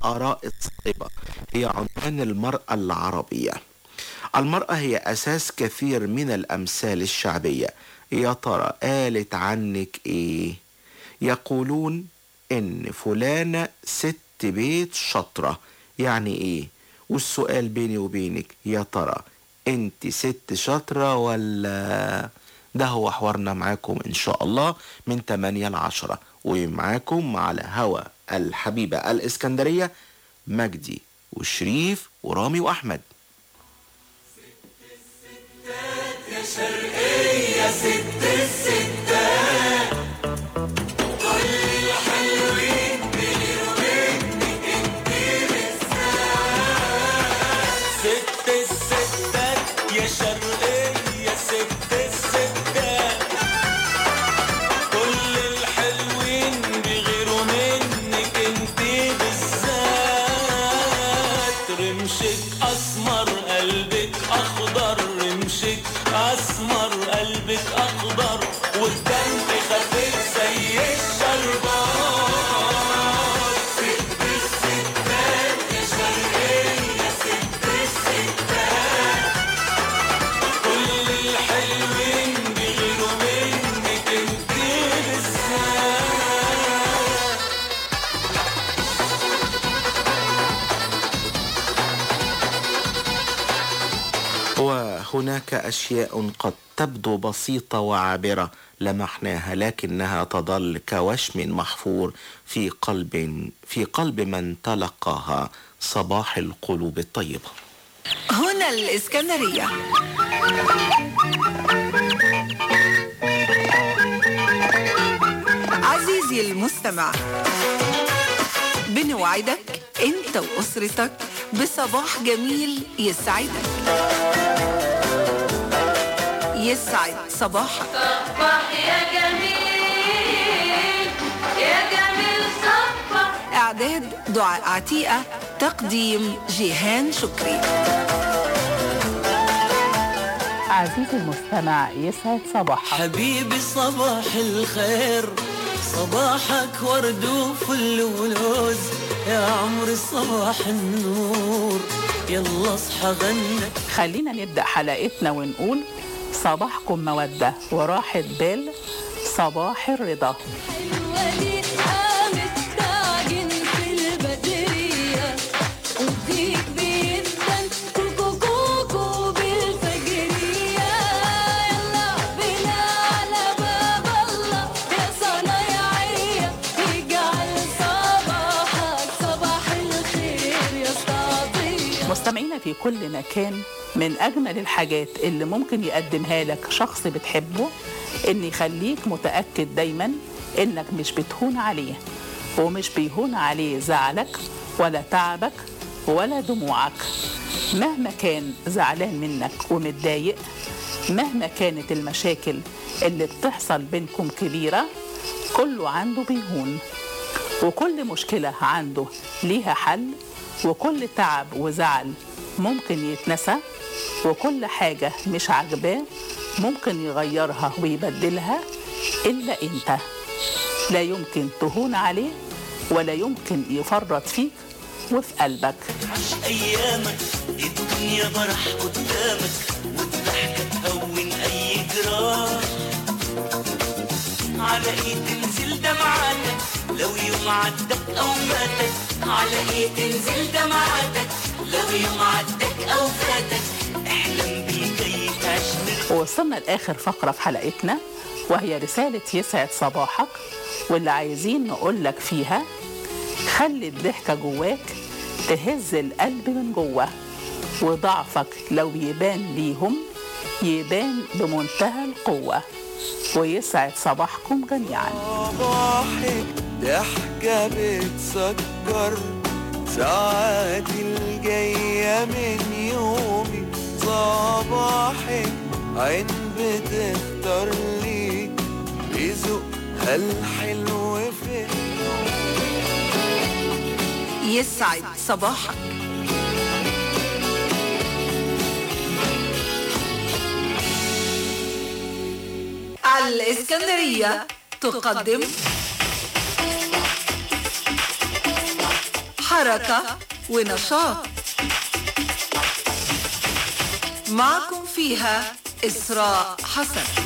الآراء الصائبة هي عنوان المرأة العربية المرأة هي أساس كثير من الأمثال الشعبية يا ترى قالت عنك إيه؟ يقولون إن فلانة ست بيت شطرة يعني إيه؟ والسؤال بيني وبينك يا ترى انت ست شاطرة ولا ده هو حوارنا معاكم ان شاء الله من 8 ل 10 ومعاكم على هوا الحبيبة الاسكندرية مجدي وشريف ورامي واحمد يا شرقية ست الستات كل الحلوين بيغيروا منك انت بالذات ست الستات يا شرقية ست الستات كل الحلوين بيغيروا منك انت بالذات رمشك اسمر قلبك اخضر رمشك اسمر قلبك اخضر والدم خفيف زي الشربات ست الستات يا شرقية ست الستات كل الحلوين بيغيروا منك انت بالذات وهناك أشياء قد تبدو بسيطة وعابرة لمحناها لكنها تظل كوشم محفور في قلب في قلب من تلقاها صباح القلوب الطيبة هنا الإسكندرية عزيزي المستمع بنوعدك انت واسرتك بصباح جميل يسعدك يسعد صباحك صبح يا جميل يا جميل صبح اعداد دعاء عتيقة تقديم جيهان شكري عزيزي المستمع يسعد صباحك حبيبي صباح الخير صباحك ورد وفل ولوز يا عمري صباح النور يلا اصحى غنى خلينا نبدأ حلقتنا ونقول صباحكم مودة وراحة بال صباح الرضا الوليد قامت تعجن في البدرية وديك بيدن كوكو كوكو بالفجرية يلا بنا على باب الله يا صنايعية يجعل صباحك صباح الخير يا استعطية مستمعينا في كل مكان من أجمل الحاجات اللي ممكن يقدمها لك شخص بتحبه إن يخليك متأكد دايما إنك مش بتهون عليه ومش بيهون عليه زعلك ولا تعبك ولا دموعك مهما كان زعلان منك ومتضايق مهما كانت المشاكل اللي بتحصل بينكم كبيرة كله عنده بيهون وكل مشكلة عنده ليها حل وكل تعب وزعل ممكن يتنسى وكل حاجة مش عاجباه ممكن يغيرها ويبدلها إلا أنت لا يمكن تهون عليه ولا يمكن يفرط فيك وفي قلبك عش ايامك الدنيا برح قدامك والضحكة تهون اي جراح على ايه تنزل دمعاتك لو يوم عدك او فاتك على ايه تنزل دمعاتك لو يوم عدك او فاتك احلم بيه تعيش مرتاح ووصلنا لآخر فقرة في حلقتنا وهي رسالة يسعد صباحك واللي عايزين نقول لك فيها خلي الضحكة جواك تهز القلب من جوه وضعفك لو يبان ليهم يبان بمنتهى القوة ويسعد صباحكم جميعا صباحك ضحكة بتسكر ساعاتي الجاية من يومي صباحك عين بتختار لي رزقها الحلو في يسعد صباحك الإسكندرية تقدم حركة ونشاط معكم فيها إسراء حسن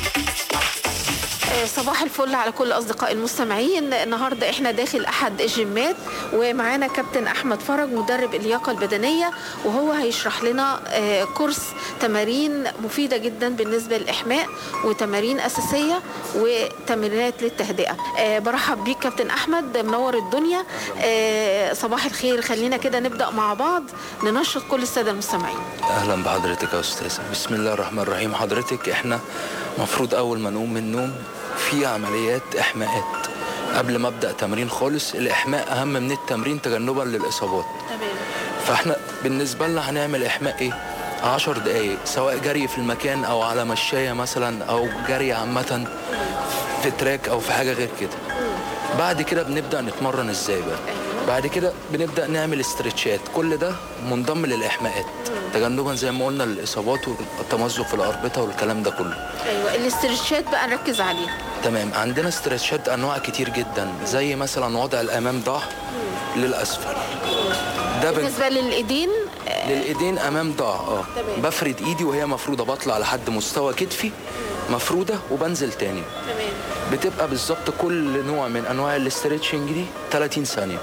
صباح الفل على كل اصدقاء المستمعين النهارده احنا داخل احد الجيمات ومعانا كابتن احمد فرج مدرب اللياقه البدنيه وهو هيشرح لنا آه، كورس تمارين مفيده جدا بالنسبه للاحماء وتمارين اساسيه وتمرينات للتهدئه آه، برحب بيك كابتن احمد منور الدنيا آه، صباح الخير خلينا كده نبدا مع بعض ننشط كل الساده المستمعين اهلا بحضرتك يا استاذ بسم الله الرحمن الرحيم حضرتك احنا مفروض اول ما نقوم من النوم في عمليات احماءات قبل ما ابدا تمرين خالص الاحماء اهم من التمرين تجنبا للاصابات تمام فاحنا بالنسبه لنا هنعمل احماء ايه 10 دقايق سواء جري في المكان او على مشايه مثلا او جري عامه في تراك او في حاجه غير كده بعد كده بنبدا نتمرن ازاي بقى بعد كده بنبدا نعمل استرتشات كل ده منضم للاحماءات تجنبا زي ما قلنا للاصابات والتمزق في الاربطه والكلام ده كله ايوه الاسترتشات بقى نركز عليها تمام عندنا استرتشات انواع كتير جدا زي مثلا وضع الامام ضع للاسفل ده بن... بالنسبه للايدين للايدين امام ضع اه تمام. بفرد ايدي وهي مفروده بطلع لحد مستوى كتفي مفروده وبنزل تاني تمام بتبقى بالظبط كل نوع من انواع الاسترتشنج دي 30 ثانيه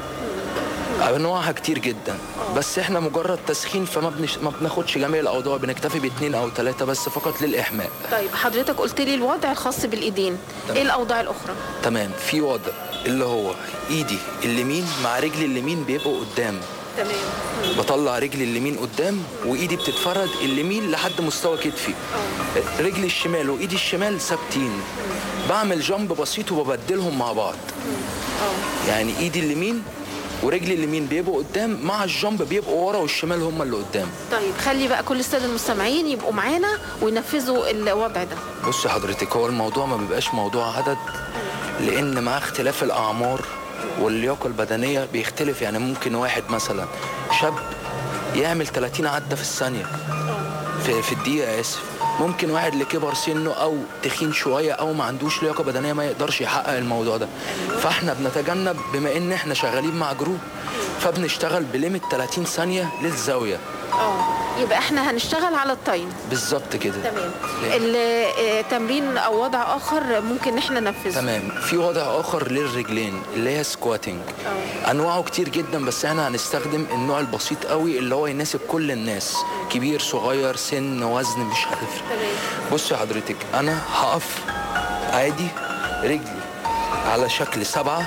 انواعها كتير جدا بس احنا مجرد تسخين فما بنش... ما بناخدش جميع الاوضاع بنكتفي باثنين او ثلاثه بس فقط للاحماء طيب حضرتك قلت لي الوضع الخاص بالايدين ايه الاوضاع الاخرى تمام في وضع اللي هو ايدي اليمين مع رجلي اليمين بيبقوا قدام تمام بطلع رجلي اليمين قدام وايدي بتتفرد اليمين لحد مستوى كتفي رجلي الشمال وايدي الشمال ثابتين بعمل جامب بسيط وببدلهم مع بعض يعني ايدي اليمين ورجلي اليمين بيبقوا قدام مع الجامب بيبقوا ورا والشمال هم اللي قدام طيب خلي بقى كل الساده المستمعين يبقوا معانا وينفذوا الوضع ده بص حضرتك هو الموضوع ما بيبقاش موضوع عدد لان مع اختلاف الاعمار واللياقه البدنيه بيختلف يعني ممكن واحد مثلا شاب يعمل 30 عده في الثانيه في, في الدقيقه اسف ممكن واحد لكبر سنه او تخين شويه او ما عندوش لياقه بدنيه ما يقدرش يحقق الموضوع ده فاحنا بنتجنب بما ان احنا شغالين مع جروب فبنشتغل بليمت 30 ثانيه للزاويه اه يبقى احنا هنشتغل على التايم بالظبط كده تمام ليه؟ التمرين او وضع اخر ممكن احنا ننفذه تمام في وضع اخر للرجلين اللي هي سكواتنج انواعه كتير جدا بس احنا هنستخدم النوع البسيط قوي اللي هو يناسب كل الناس كبير صغير سن وزن مش هتفرق تمام بصي حضرتك انا هقف عادي رجلي على شكل سبعة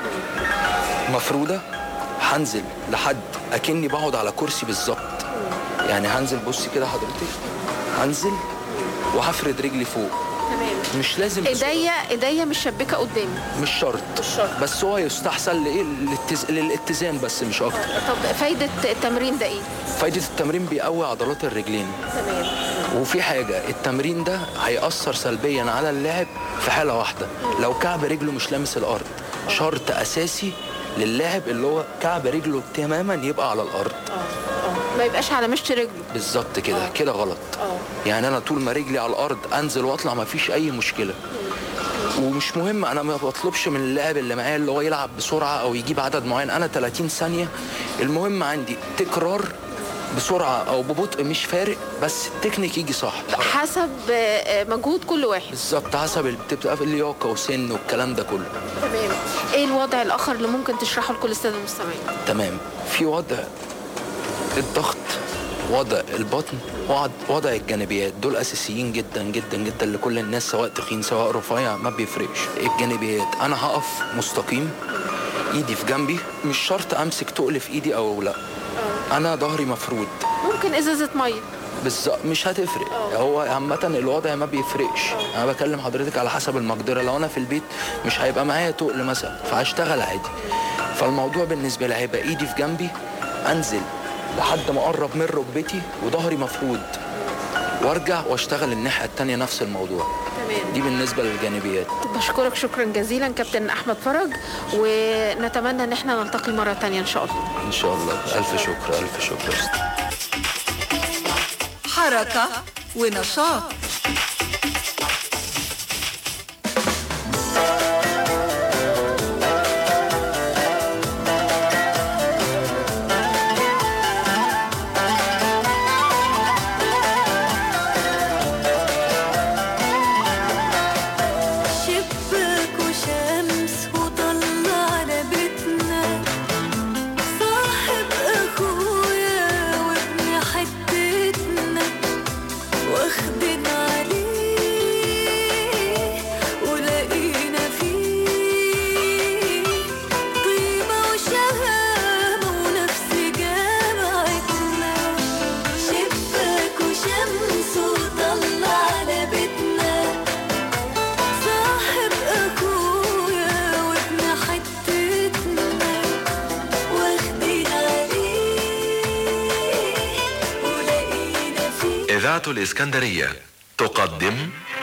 مفرودة هنزل لحد اكني بقعد على كرسي بالظبط يعني هنزل بصي كده حضرتك هنزل وهفرد رجلي فوق تمام مش لازم ايديا ايديا مشبكه قدامي مش شرط مش شرط. بس هو يستحسن لايه للاتز... للاتزان بس مش اكتر طب فايده التمرين ده ايه فايده التمرين بيقوي عضلات الرجلين تمام وفي حاجه التمرين ده هيأثر سلبيا على اللاعب في حاله واحده لو كعب رجله مش لامس الارض شرط اساسي للاعب اللي هو كعب رجله تماما يبقى على الارض اه ما يبقاش على مشط رجله بالظبط كده كده غلط اه يعني انا طول ما رجلي على الارض انزل واطلع ما فيش اي مشكله ومش مهم انا ما بطلبش من اللاعب اللي معايا اللي هو يلعب بسرعه او يجيب عدد معين انا 30 ثانيه المهم عندي تكرار بسرعه او ببطء مش فارق بس التكنيك يجي صح حسب آه، مجهود كل واحد بالظبط حسب ال- بتبقى في اللياقه وسن والكلام ده كله تمام ايه الوضع الاخر اللي ممكن تشرحه لكل الساده المستمعين تمام في وضع الضغط وضع البطن وضع, وضع الجانبيات دول اساسيين جدا جدا جدا لكل الناس سواء تخين سواء رفيع ما بيفرقش الجانبيات انا هقف مستقيم ايدي في جنبي مش شرط امسك تقل في ايدي او لا انا ظهري مفرود ممكن ازازه ميه بالظبط مش هتفرق هو عامة الوضع ما بيفرقش انا بكلم حضرتك على حسب المقدرة لو انا في البيت مش هيبقى معايا تقل مثلا فهشتغل عادي فالموضوع بالنسبة لي هيبقى ايدي في جنبي انزل لحد ما اقرب من ركبتي وظهري مفرود وارجع واشتغل الناحية التانية نفس الموضوع تمام دي بالنسبة للجانبيات بشكرك شكرا جزيلا كابتن احمد فرج ونتمنى ان احنا نلتقي مره تانية ان شاء الله ان شاء الله الف شكر الف شكر حركة ونشاط إذاعة الإسكندرية تقدم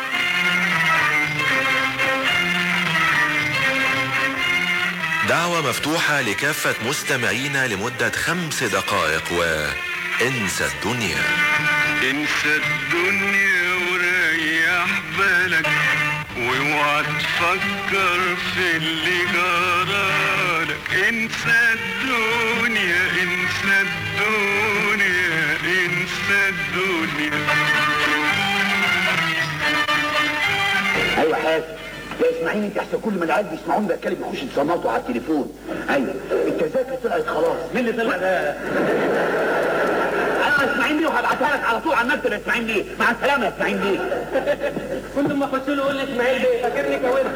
دعوة مفتوحة لكافة مستمعينا لمدة خمس دقائق وانسى الدنيا انسى الدنيا وريح بالك واوعى تفكر في اللي جرالك انسى الدنيا انسى الدنيا انسى الدنيا ايوه حاج يا اسماعيل انت احسن كل ما العيال بيسمعوني بتكلم يخش يتصنطوا على التليفون ايوه التذاكر طلعت خلاص مين اللي طلع ده؟ انا اسماعيل بيه وهبعتها لك على طول على المكتب يا اسماعيل بيه مع السلامه يا اسماعيل بيه كل ما اخش له يقول لي اسماعيل بيه فاكرني كونت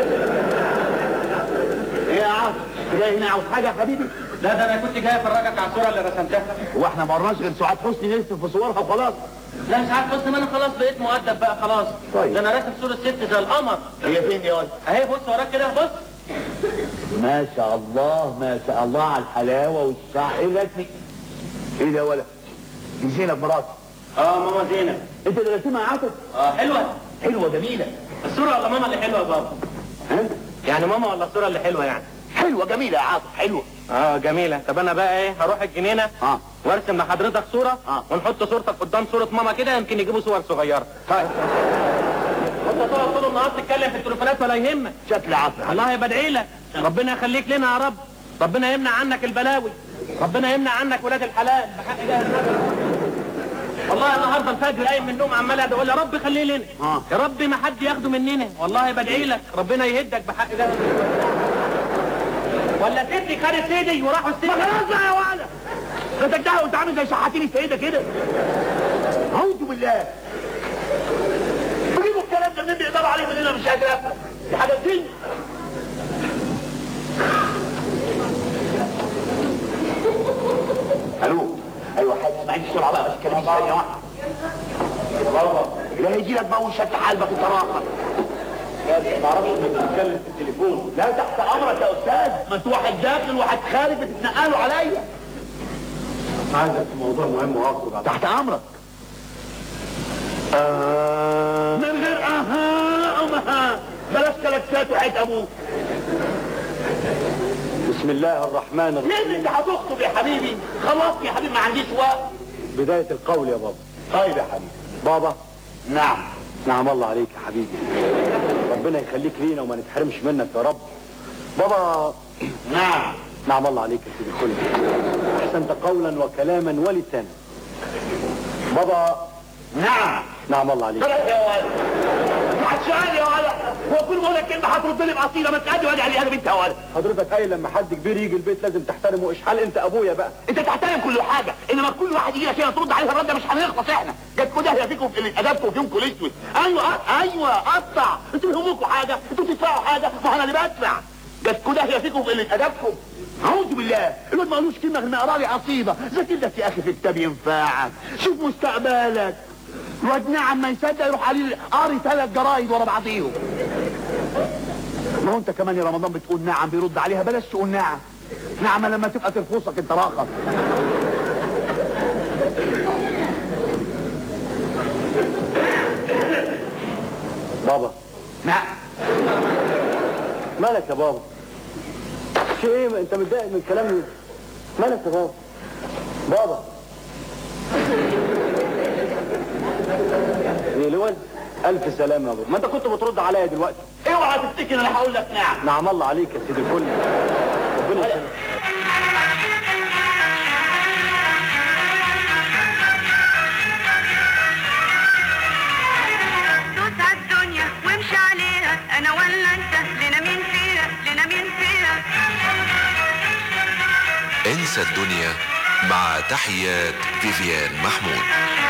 ايه يا عاطف جاي هنا عاوز حاجه يا حبيبي لا ده انا كنت جاي افرجك على الصوره اللي رسمتها هو احنا ما قرناش غير سعاد حسني نرسم في صورها وخلاص لا مش عارف بص ما انا خلاص بقيت مؤدب بقى خلاص طيب. ده انا راسم صوره ست زي القمر هي فين يا ولد؟ اهي بص وراك كده بص ما شاء الله ما شاء الله على الحلاوه والشعر ايه ده اسمي؟ ايه ده يا ولد؟ دي زينب مراتي اه ماما زينب انت اللي راسمها يا عاطف؟ اه حلوه حلوه جميله الصوره ولا ماما اللي حلوه يا بابا ها؟ يعني ماما ولا الصوره اللي حلوه يعني حلوه جميله يا عاطف حلوه اه جميله طب انا بقى ايه هروح الجنينه اه وارسم لحضرتك صوره آه. ونحط صورتك قدام صوره ماما كده يمكن يجيبوا صور صغيره طيب انت تقعد طول النهار تتكلم في التليفونات ولا يهمك شكل عاطف والله بدعي لك ربنا يخليك لنا يا رب ربنا يمنع عنك البلاوي ربنا يمنع عنك ولاد الحلال بحق الله النبي والله النهارده الفجر قايم من النوم عمال ادعي اقول يا رب خليه لنا آه. يا رب ما حد ياخده مننا والله بدعي لك ربنا يهدك بحق الله ولا سيدي خد سيدي وراحوا السجن خلاص بقى يا ولد ده انت وانت عامل زي شحاتين السيده كده اعوذ بالله بيجيبوا الكلام ده منين بيقدروا عليه مننا مش قادر افهم دي حاجه دي الو ايوه حاج اسمعي بسرعه بقى بس كلمني ثانيه واحده بابا لا يجي لك بقى وشك حالبك وتراخر ما اعرفش انك بتتكلم في التليفون لا تحت امرك يا استاذ ما انت واحد داخل وواحد خارج بتتنقلوا عليا عايزك في موضوع مهم واخده تحت امرك آه من غير اها او مها بلاش كلاكسات وحيد ابوك بسم الله الرحمن الرحيم ليه انت هتخطب يا حبيبي خلاص يا حبيبي ما عنديش وقت بداية القول يا بابا طيب يا حبيبي بابا نعم نعم الله عليك يا حبيبي ربنا يخليك لينا وما نتحرمش منك يا رب بابا نعم نعم الله عليك يا سيدي الكل احسنت قولا وكلاما ولسانا بابا نعم نعم الله عليك بلاش يا ولد ما سؤال يا ولد هو كل ما اقول لك كلمه هترد لي بقصيده ما تقعد وادي علي انا بنت يا ولد حضرتك قايل لما حد كبير يجي البيت لازم تحترمه اشحال انت ابويا بقى انت تحترم كل حاجه انما كل واحد يجي لك كده ترد عليه الرد مش هنخلص احنا جت كده هي فيكم في ادبكم فيكم الاسود ايوه اه، ايوه قطع انتوا بيهمكم حاجه انتوا بتدفعوا حاجه ما انا اللي بدفع جت كده هي فيكم في ادبكم اعوذ بالله الواد ما قالوش كلمه غير ما قرا لي قصيده ذاكر لك يا اخي في الكتاب ينفعك شوف مستقبلك الواد نعم ما يصدق يروح عليه قاري ثلاث جرايد ورا بعضيهم ما هو انت كمان يا رمضان بتقول نعم بيرد عليها بلاش تقول نعم نعم لما تبقى ترفصك انت راخر بابا نعم مالك يا بابا في ايه انت متضايق من كلامي مالك يا بابا بابا ايه لول الف سلامه يا بابا ما انت كنت بترد عليا دلوقتي اوعى تفتكر انا هقول لك نعم نعم الله عليك يا سيدي الكل ربنا يسلمك دوس على الدنيا وامشي عليها انا ولا انت لنا مين فيها لنا مين فيها انسى الدنيا مع تحيات فيفيان محمود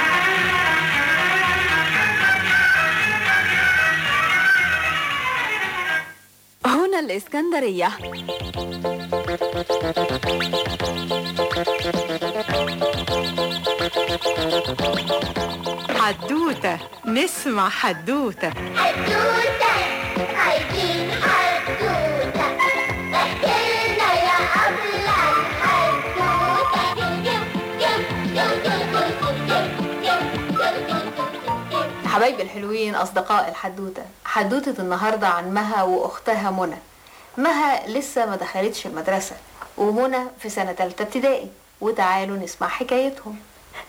هنا الإسكندرية حدوتة نسمع حدوتة حدوتة عايزين حدوتة احكيلنا يا أبلة الحدوتة حبايبي الحلوين أصدقاء الحدوتة حدوتة النهاردة عن مها وأختها منى مها لسه ما دخلتش المدرسة ومنى في سنة تالتة ابتدائي وتعالوا نسمع حكايتهم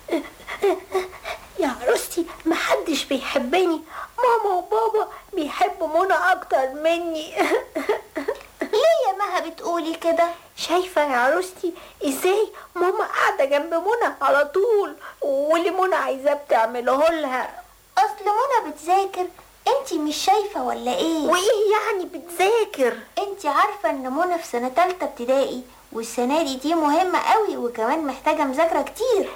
يا عروستي محدش بيحبني ماما وبابا بيحبوا منى اكتر مني ليه يا مها بتقولي كده شايفة يا عروستي ازاي ماما قاعدة جنب منى على طول واللي منى عايزاه بتعمله لها اصل منى بتذاكر انتي مش شايفة ولا ايه وايه يعني بتذاكر انتي عارفة ان منى في سنة تالتة ابتدائي والسنة دي دي مهمة قوي وكمان محتاجة مذاكرة كتير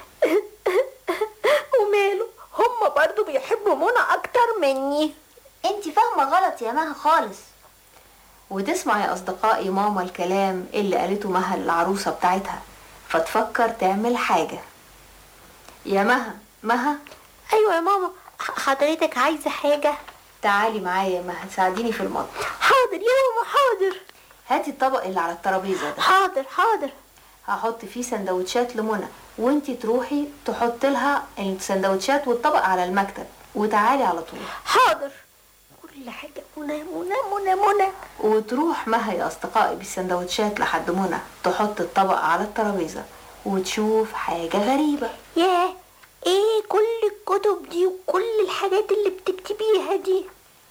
وماله هما برضو بيحبوا منى اكتر مني انتي فاهمة غلط يا مها خالص وتسمع يا أصدقائي ماما الكلام اللي قالته مها للعروسة بتاعتها فتفكر تعمل حاجة يا مها مها ايوه يا ماما ح- حضرتك عايزة حاجة تعالي معايا يا مها تساعديني في المطبخ حاضر يا ماما حاضر هاتي الطبق اللي على الترابيزة ده حاضر حاضر هحط فيه سندوتشات لمنى وانتي تروحي تحط لها السندوتشات والطبق على المكتب وتعالي على طول حاضر كل حاجة منى منى منى منى وتروح مها يا أصدقائي بالسندوتشات لحد منى تحط الطبق على الترابيزة وتشوف حاجة غريبة ياه ايه كل الكتب دي وكل الحاجات اللي بتكتبيها دي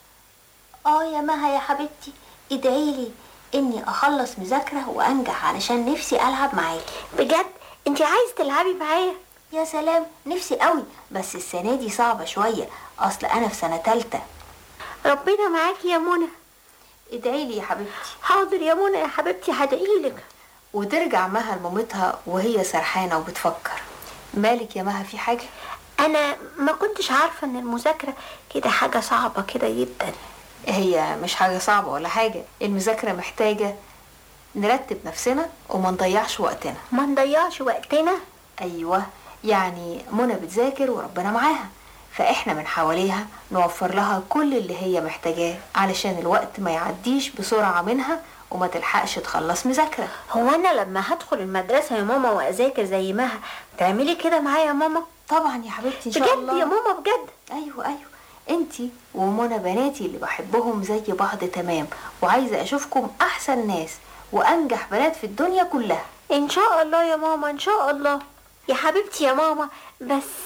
اه يا مها يا حبيبتي ادعيلي اني اخلص مذاكرة وانجح علشان نفسي العب معاكي بجد انت عايز تلعبي معايا يا سلام نفسي قوي بس السنة دي صعبة شوية اصل انا في سنة تالتة ربنا معاكي يا منى ادعيلي يا حبيبتي حاضر يا منى يا حبيبتي هدعيلك وترجع مها لمامتها وهي سرحانة وبتفكر مالك يا مها في حاجة انا ما كنتش عارفة ان المذاكرة كده حاجة صعبة كده جدا هي مش حاجة صعبة ولا حاجة المذاكرة محتاجة نرتب نفسنا وما نضيعش وقتنا ما نضيعش وقتنا ايوه يعني منى بتذاكر وربنا معاها فاحنا من حواليها نوفر لها كل اللي هي محتاجاه علشان الوقت ما يعديش بسرعة منها وما تلحقش تخلص مذاكرة هو انا لما هدخل المدرسة يا ماما واذاكر زي مها تعملي كده معايا يا ماما طبعا يا حبيبتي ان شاء بجد الله يا ماما بجد ايوه ايوه انتي ومنى بناتي اللي بحبهم زي بعض تمام وعايزة اشوفكم احسن ناس وانجح بنات في الدنيا كلها ان شاء الله يا ماما ان شاء الله يا حبيبتي يا ماما بس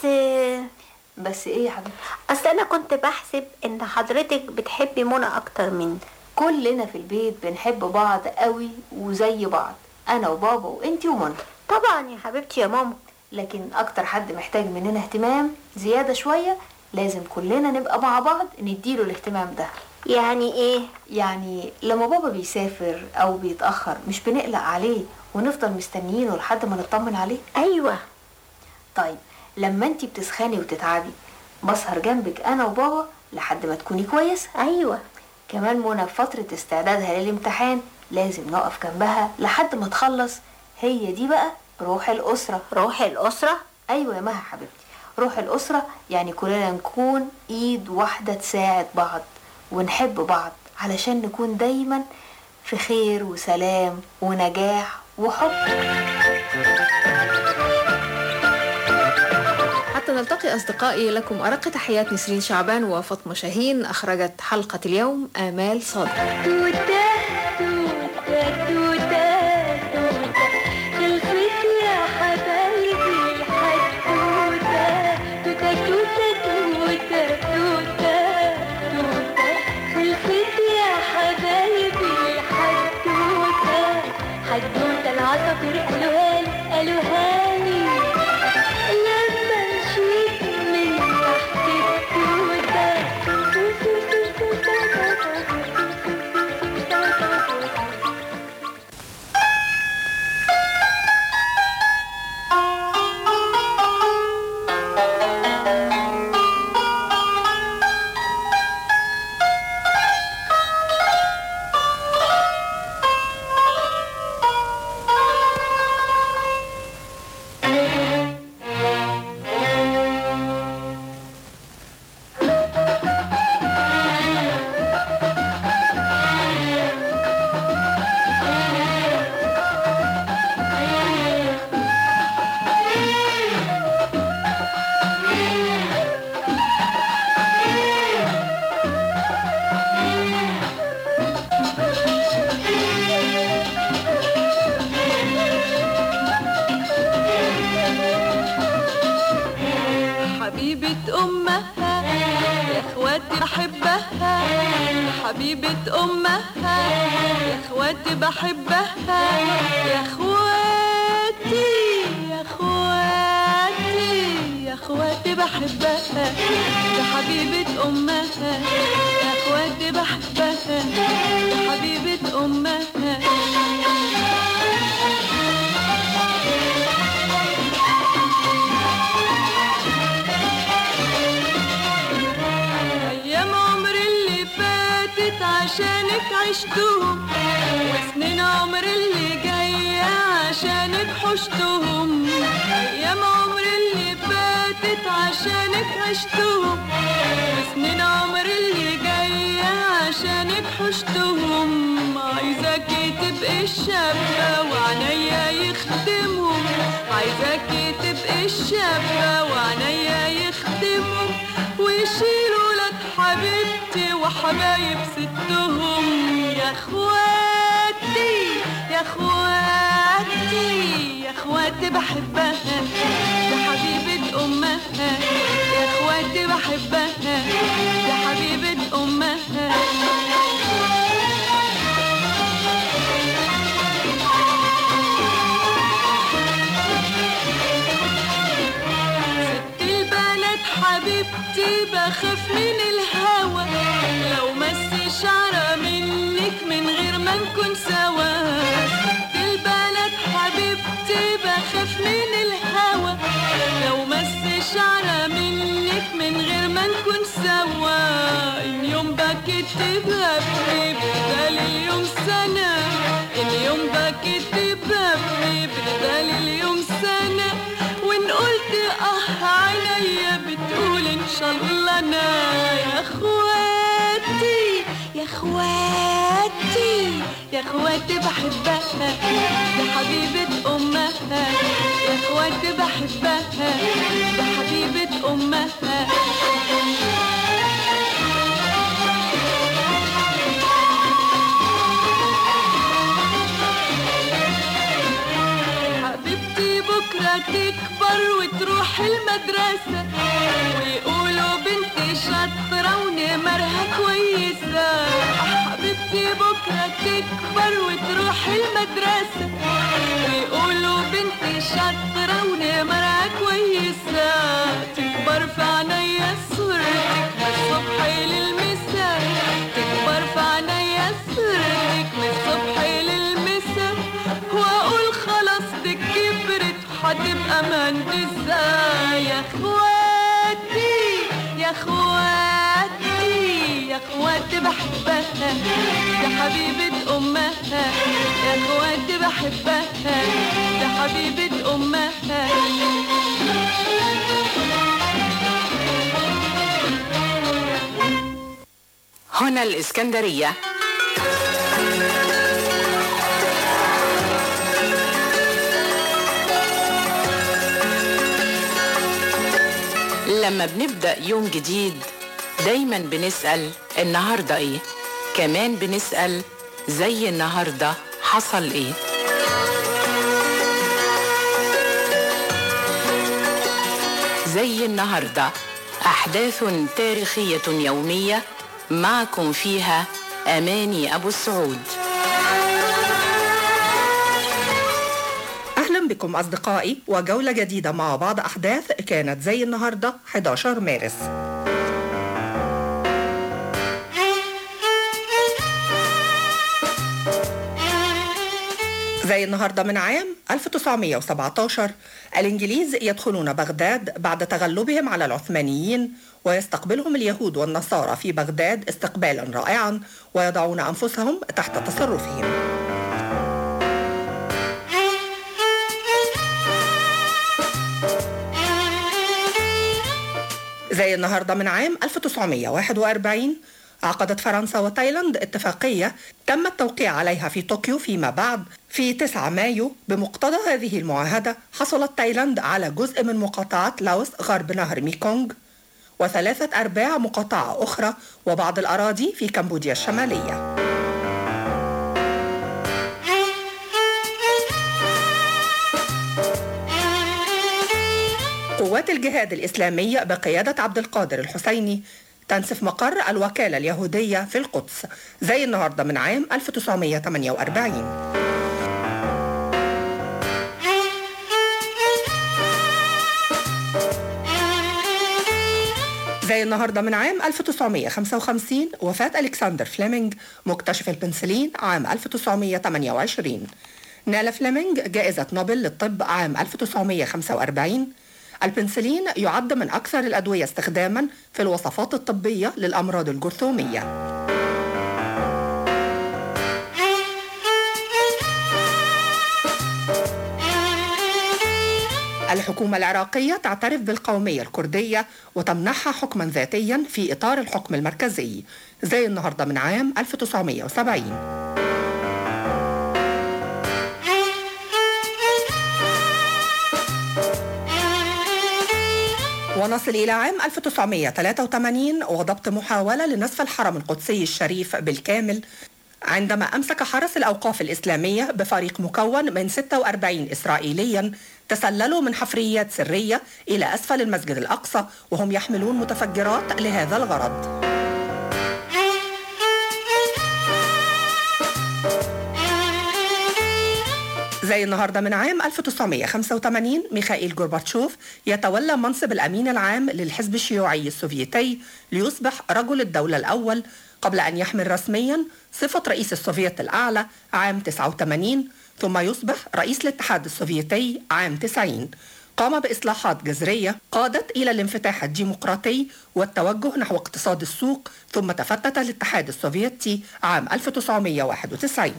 بس ايه يا حبيبتي اصل انا كنت بحسب ان حضرتك بتحبي منى اكتر مني كلنا في البيت بنحب بعض قوي وزي بعض انا وبابا وانتي ومنى طبعا يا حبيبتي يا ماما لكن اكتر حد محتاج مننا اهتمام زيادة شوية لازم كلنا نبقى مع بعض نديله الاهتمام ده يعني ايه يعني لما بابا بيسافر او بيتأخر مش بنقلق عليه ونفضل مستنيينه لحد ما نطمن عليه ايوه طيب لما انتي بتسخني وتتعبي بسهر جنبك انا وبابا لحد ما تكوني كويسة ايوه كمان منى في فترة استعدادها للامتحان لازم نقف جنبها لحد ما تخلص هي دي بقى روح الأسرة روح الأسرة أيوة يا مها حبيبتي روح الأسرة يعني كلنا نكون إيد واحدة تساعد بعض ونحب بعض علشان نكون دايما في خير وسلام ونجاح وحب حتى نلتقي أصدقائي لكم أرق تحيات نسرين شعبان وفاطمة شاهين أخرجت حلقة اليوم آمال صادق توتة توتة توتة توتة خلصت يا حبايبي الحدوتة توتة توتة توتة توتة توتة خلصت يا حبايبي الحدوتة حدوتة العصافير قالوها لي قالوها لي لما مشيت من تحت التوتة أمها يا إخواتي بحبها حبيبة أمها يا إخواتي بحبها يا إخواتي يا إخواتي يا إخواتي بحبها يا حبيبة أمها يا إخواتي بحبها يا حبيبة أمها أيام عمري اللي فاتت عشانك عشتهم وسنين عمري اللي جاية عشانك حشتهم أيام عمري اللي فاتت عشانك عشتهم وسنين عمري اللي جاية عشانك حشتهم عايزاكي تبقي الشابة وعنيا يخدمهم عايزاكي تبقي الشابة وعنيا يخدمهم ويشيلوا لك حبيبتي وحبايب ستهم يا اخواتي يا اخواتي يا اخواتي بحبها يا حبيبة امها يا اخواتي بحبها يا حبيبة امها ست البنات حبيبتي بخاف من الهوى لو مس شعرة منك من غير ما نكون سوا ست البنات حبيبتي بخاف من الهوى لو مس شعرة منك من غير ما نكون سوا إن يوم بكيت تبهبني بدل اليوم سنة إن يوم بكيت تبهبني بدل اليوم سنة وإن قلت آه عينيا بتقول إن شاء الله أنا يا إخواتي يا إخواتي يا إخواتي بحبها يا حبيبة أمها يا إخواتي بحبها يا حبيبة أمها حبيبتي بكرة تكبر وتروح المدرسة ويقولوا بنتي شاطرة ونمرها كويسة حبيبتي بكرة تكبر وتروح المدرسة ويقولوا بنتي شاطرة ونمرها كويسة تكبر في عينيا صورتك من الصبح للمساء تكبر في عينيا صورتك من الصبح للمساء واقول خلاص دي كبرت هتبقى مهندسة يا اخواتي يا اخواتي يا اخواتي بحبها يا حبيبة امها يا اخواتي بحبها يا حبيبة امها هنا الإسكندرية لما بنبدأ يوم جديد دايما بنسأل النهاردة ايه كمان بنسأل زي النهاردة حصل ايه زي النهاردة أحداث تاريخية يومية معكم فيها أماني أبو السعود أهلا بكم أصدقائي وجولة جديدة مع بعض أحداث كانت زي النهاردة 11 مارس زي النهارده من عام 1917 الإنجليز يدخلون بغداد بعد تغلبهم على العثمانيين ويستقبلهم اليهود والنصارى في بغداد استقبالا رائعا ويضعون أنفسهم تحت تصرفهم زي النهارده من عام 1941 عقدت فرنسا وتايلاند اتفاقية تم التوقيع عليها في طوكيو فيما بعد في 9 مايو بمقتضى هذه المعاهدة حصلت تايلاند على جزء من مقاطعة لاوس غرب نهر ميكونغ وثلاثة أرباع مقاطعة أخرى وبعض الأراضي في كمبوديا الشمالية قوات الجهاد الإسلامي بقيادة عبد القادر الحسيني تنسف مقر الوكالة اليهودية في القدس زي النهاردة من عام 1948 زي النهارده من عام 1955 وفاة ألكسندر فليمنج مكتشف البنسلين عام 1928 نال فليمنج جائزة نوبل للطب عام 1945 البنسلين يعد من أكثر الأدوية استخداما في الوصفات الطبية للأمراض الجرثومية الحكومة العراقية تعترف بالقومية الكردية وتمنحها حكما ذاتيا في إطار الحكم المركزي زي النهاردة من عام 1970 ونصل إلى عام 1983 وضبط محاولة لنسف الحرم القدسي الشريف بالكامل عندما أمسك حرس الأوقاف الإسلامية بفريق مكون من 46 إسرائيليا تسللوا من حفريات سرية إلى أسفل المسجد الأقصى وهم يحملون متفجرات لهذا الغرض زي النهارده من عام 1985 ميخائيل جورباتشوف يتولى منصب الامين العام للحزب الشيوعي السوفيتي ليصبح رجل الدوله الاول قبل ان يحمل رسميا صفه رئيس السوفيت الاعلى عام 89 ثم يصبح رئيس الاتحاد السوفيتي عام 90 قام بإصلاحات جذرية قادت إلى الانفتاح الديمقراطي والتوجه نحو اقتصاد السوق ثم تفتت الاتحاد السوفيتي عام 1991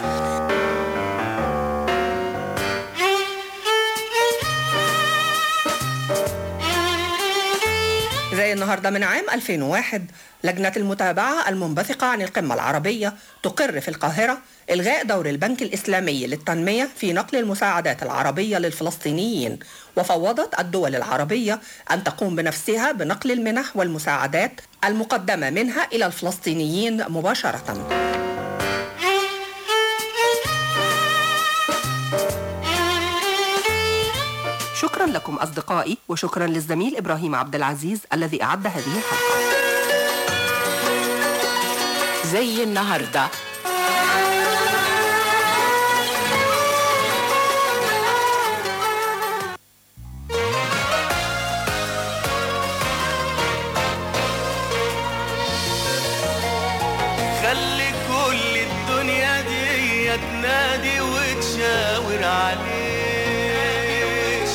زي النهاردة من عام 2001 لجنة المتابعة المنبثقة عن القمة العربية تقر في القاهرة إلغاء دور البنك الإسلامي للتنمية في نقل المساعدات العربية للفلسطينيين وفوضت الدول العربية أن تقوم بنفسها بنقل المنح والمساعدات المقدمة منها إلى الفلسطينيين مباشرة شكرا لكم أصدقائي وشكرا للزميل إبراهيم عبد العزيز الذي أعد هذه الحلقة زي النهارده خلي كل الدنيا دي تنادي وتشاور عليك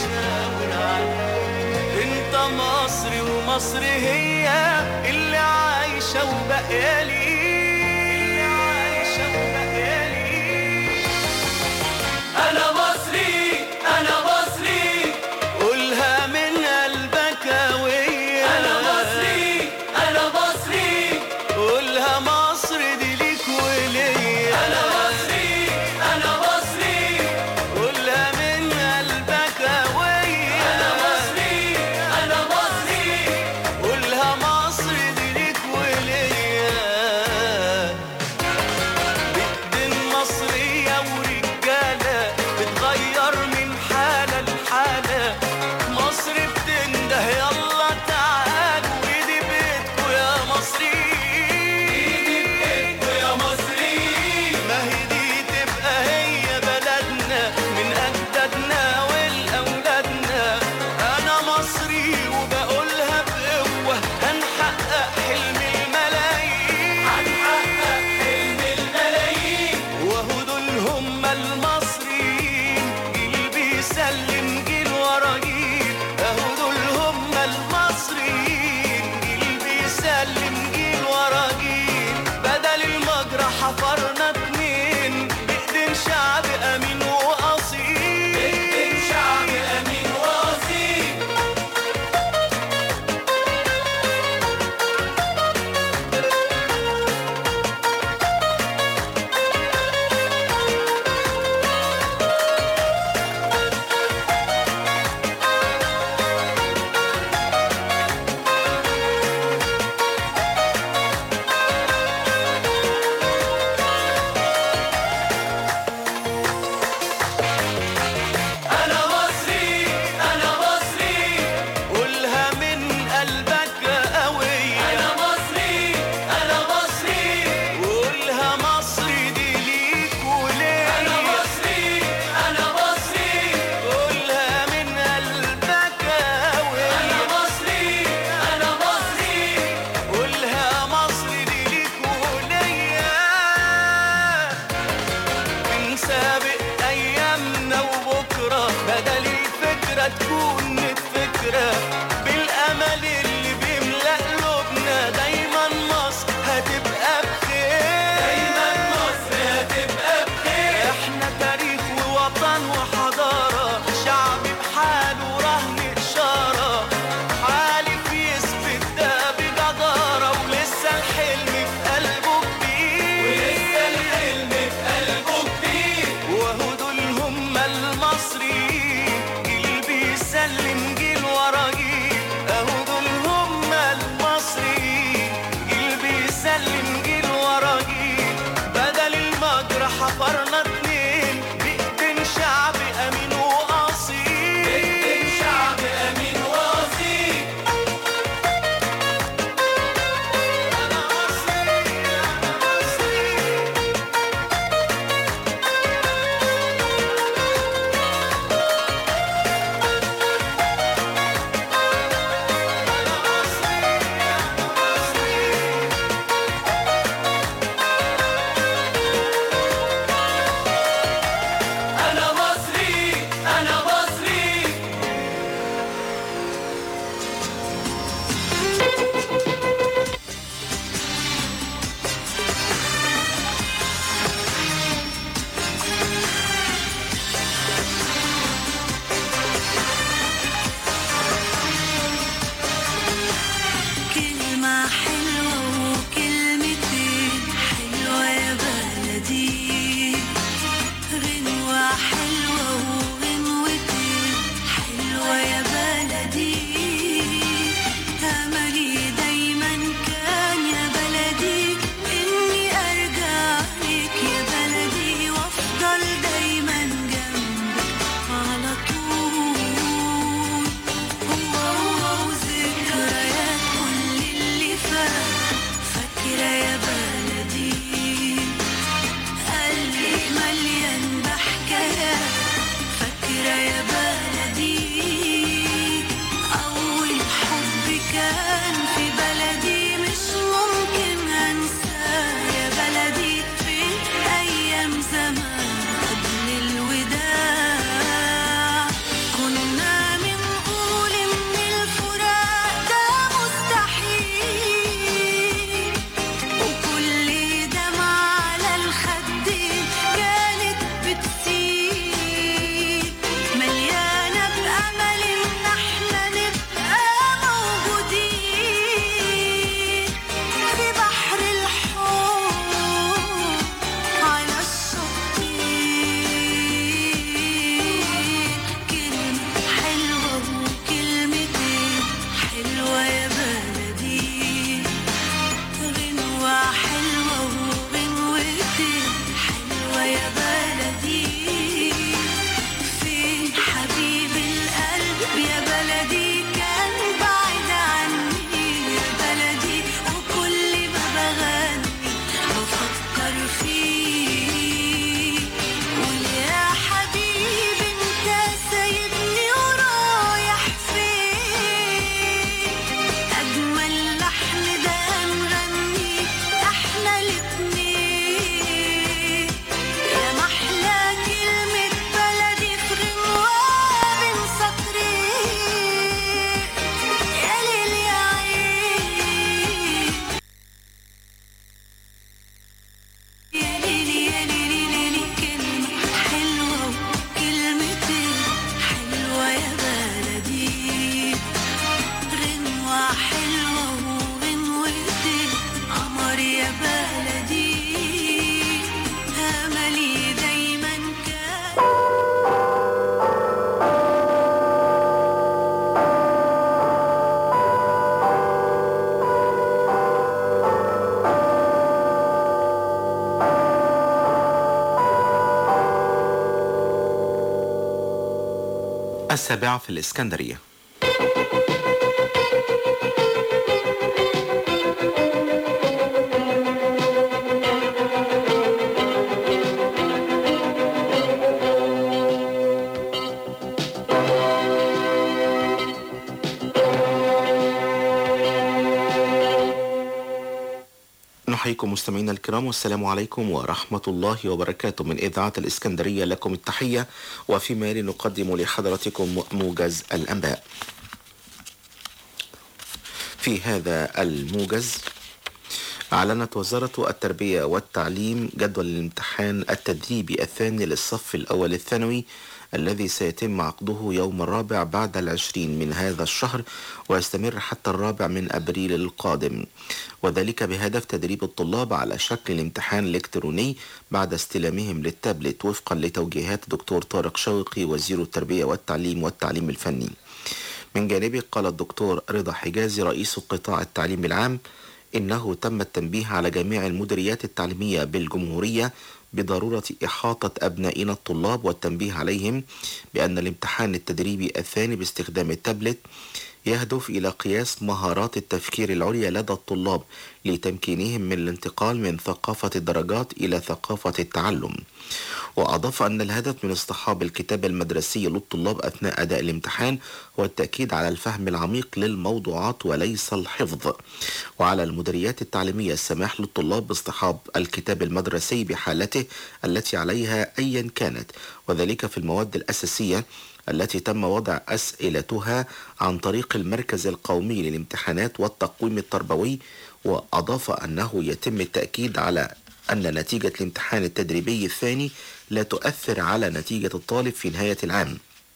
انت مصري ومصر هي اللي عايشة وباقية ليك اللي عايشة وباقية ليك انا مصري انا مصري قولها من قلبك ويا انا مصري انا مصري قولها مصر دي ليك وليا انا مصري انا مصري قولها من قلبك ويا انا مصري انا مصري قولها مصر دي ليك وليا بكرة تكون متفكرة بالأمل اللي بيملأ قلوبنا دايما مصر هتبقى بخير دايما مصر هتبقى بخير احنا تاريخ ووطن وحضارة شعب بحاله رهن إشارة حالف يثبت ده بجدارة ولسه الحلم في قلبه كبير ولسه الحلم في قلبه كبير وهو دول هم المصريين جيل بيسلم جيل ورا جيل اهو دول هم المصريين جيل بيسلم جيل ورا جيل بدل المجرى حفرنا اتنين بإيدين شعب أمين وأصيل بإيدين شعب أمين وأصيل أنا مصري أنا مصري أنا مصري أنا مصري كلمة حلوة وكلمتين حلوة يا بلدي غنوة حلوة وغنوتين حلوة يا بلدي أملي دايما كان يا بلدي إني أرجع لك يا بلدي وأفضل دايما جنبك على طول هو هو وذكريات كل اللي فات فاكرة يا بلدي قلبي مليان بحكايات فاكرة يا بلدي أول حب كان في بلدي مش ممكن أنساه يا بلدي في أيام زمان قبل الوداع كنا بنقول إن الفراق ده مستحيل وكل دمعة على الخدين كانت بتسيل مليانة بأمل إن احنا نبقى موجودين في بحر الحب على الشطين كلمة حلوة وكلمتين حلوة يا بلدي غنوة حلوة وغنوتين حلوة يا بلدي فين حبيب القلب يا بلدي كان بعيد عني يا بلدي وكل ما بغني بفكر فيه قول يا حبيبي انت سايبني ورايح فين أجمل لحن ده نغني احنا الاتنين يا محلى كلمة بلدي في غنوة بين سطرين يا ليل يا عين يا ليلي يا ليلي ليلي كلمة حلوة وكلمتين حلوة يا بلدي غنوة حلوة وغنوتين قمر يا بلدي أملي دايما كان السابعة في الإسكندرية أحييكم مستمعينا الكرام والسلام عليكم ورحمة الله وبركاته من إذاعة الإسكندرية لكم التحية وفيما يلي نقدم لحضراتكم موجز الأنباء في هذا الموجز أعلنت وزارة التربية والتعليم جدول الامتحان التدريبي الثاني للصف الأول الثانوي الذي سيتم عقده يوم الرابع بعد العشرين من هذا الشهر ويستمر حتى الرابع من أبريل القادم وذلك بهدف تدريب الطلاب على شكل الامتحان الإلكتروني بعد استلامهم للتابلت وفقا لتوجيهات دكتور طارق شوقي وزير التربية والتعليم والتعليم الفني من جانبه قال الدكتور رضا حجازي رئيس قطاع التعليم العام إنه تم التنبيه على جميع المديريات التعليمية بالجمهورية بضرورة إحاطة أبنائنا الطلاب والتنبيه عليهم بأن الامتحان التدريبي الثاني باستخدام التابلت يهدف إلى قياس مهارات التفكير العليا لدى الطلاب لتمكينهم من الانتقال من ثقافة الدرجات إلى ثقافة التعلم وأضاف أن الهدف من اصطحاب الكتاب المدرسي للطلاب أثناء أداء الامتحان هو التأكيد على الفهم العميق للموضوعات وليس الحفظ وعلى المديريات التعليمية السماح للطلاب باصطحاب الكتاب المدرسي بحالته التي عليها أيا كانت وذلك في المواد الأساسية التي تم وضع أسئلتها عن طريق المركز القومي للامتحانات والتقويم التربوي وأضاف أنه يتم التأكيد على أن نتيجة الامتحان التدريبي الثاني لا تؤثر على نتيجة الطالب في نهاية العام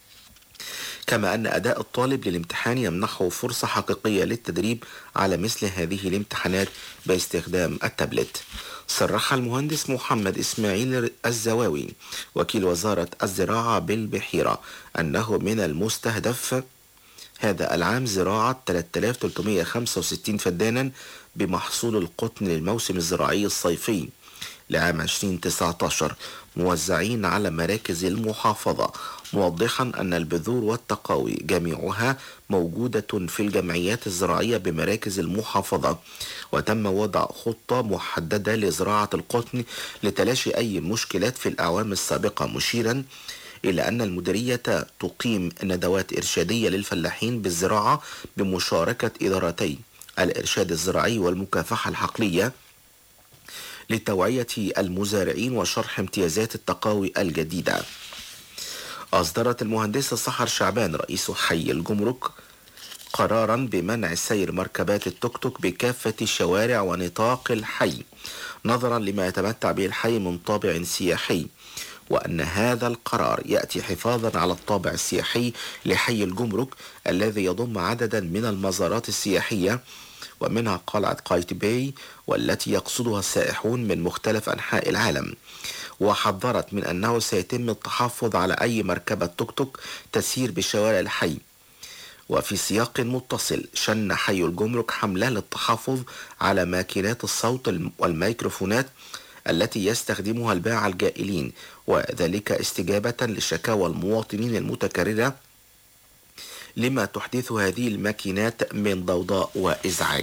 كما أن أداء الطالب للامتحان يمنحه فرصة حقيقية للتدريب على مثل هذه الامتحانات باستخدام التابلت صرح المهندس محمد إسماعيل الزواوي وكيل وزارة الزراعة بالبحيرة أنه من المستهدف هذا العام زراعة 3365 فدانا بمحصول القطن للموسم الزراعي الصيفي لعام 2019 موزعين على مراكز المحافظة موضحا أن البذور والتقاوي جميعها موجودة في الجمعيات الزراعية بمراكز المحافظة وتم وضع خطة محددة لزراعة القطن لتلاشي أي مشكلات في الأعوام السابقة مشيرا إلى أن المديرية تقيم ندوات إرشادية للفلاحين بالزراعة بمشاركة إدارتي الإرشاد الزراعي والمكافحة الحقلية لتوعية المزارعين وشرح امتيازات التقاوي الجديدة أصدرت المهندسة سحر شعبان رئيس حي الجمرك قرارا بمنع سير مركبات التوك توك بكافة الشوارع ونطاق الحي نظرا لما يتمتع به الحي من طابع سياحي وأن هذا القرار يأتي حفاظا على الطابع السياحي لحي الجمرك الذي يضم عددا من المزارات السياحية ومنها قلعة قايتباي والتي يقصدها السائحون من مختلف أنحاء العالم وحذرت من أنه سيتم التحفظ على أي مركبة توك توك تسير بشوارع الحي وفي سياق متصل شن حي الجمرك حملة للتحفظ على ماكينات الصوت والميكروفونات التي يستخدمها الباعة الجائلين وذلك استجابة لشكاوى المواطنين المتكررة لما تحدثه هذه الماكينات من ضوضاء وإزعاج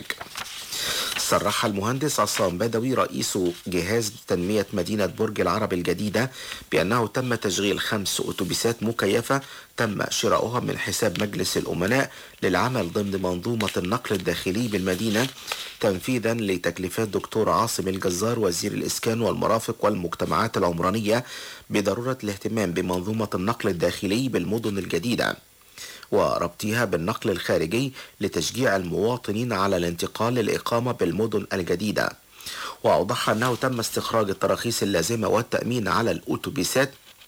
صرح المهندس عصام بدوي رئيس جهاز تنمية مدينة برج العرب الجديدة بأنه تم تشغيل خمس أتوبيسات مكيفة تم شراؤها من حساب مجلس الأمناء للعمل ضمن منظومة النقل الداخلي بالمدينة تنفيذا لتكليفات دكتور عاصم الجزار وزير الإسكان والمرافق والمجتمعات العمرانية بضرورة الاهتمام بمنظومة النقل الداخلي بالمدن الجديدة وربطها بالنقل الخارجي لتشجيع المواطنين على الانتقال للإقامة بالمدن الجديدة وأوضح أنه تم استخراج التراخيص اللازمة والتأمين على الأتوبيسات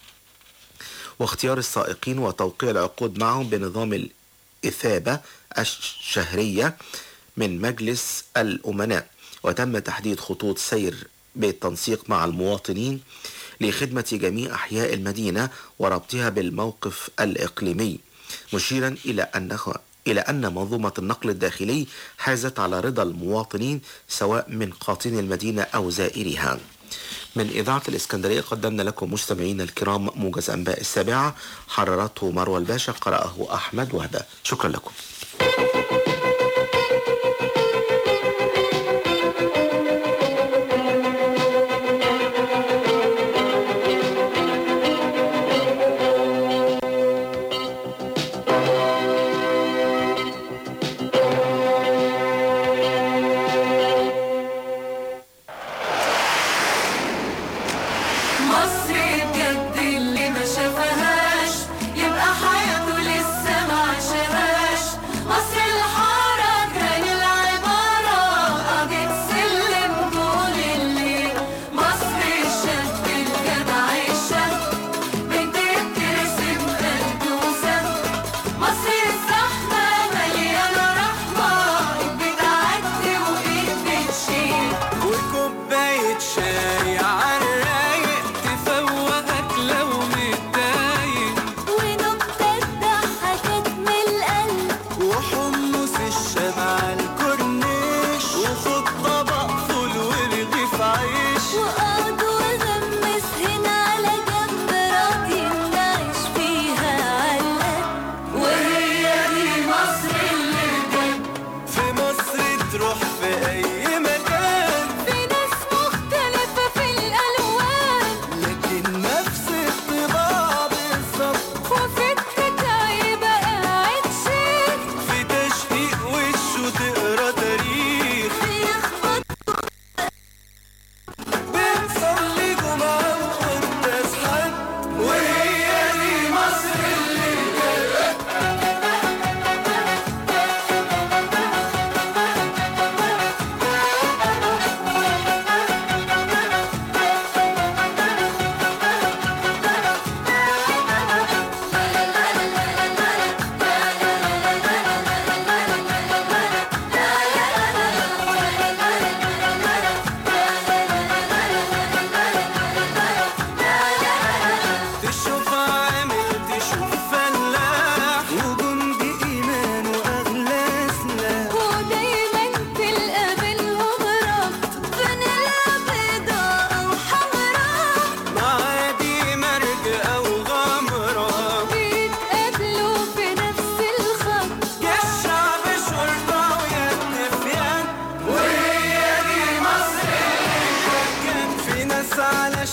واختيار السائقين وتوقيع العقود معهم بنظام الإثابة الشهرية من مجلس الأمناء وتم تحديد خطوط سير بالتنسيق مع المواطنين لخدمة جميع أحياء المدينة وربطها بالموقف الإقليمي مشيرا إلى أنه إلى أن منظومة النقل الداخلي حازت على رضا المواطنين سواء من قاطن المدينة أو زائرها من إذاعة الإسكندرية قدمنا لكم مستمعينا الكرام موجز أنباء السابعة حررته مروى الباشا قرأه أحمد وهبة شكرا لكم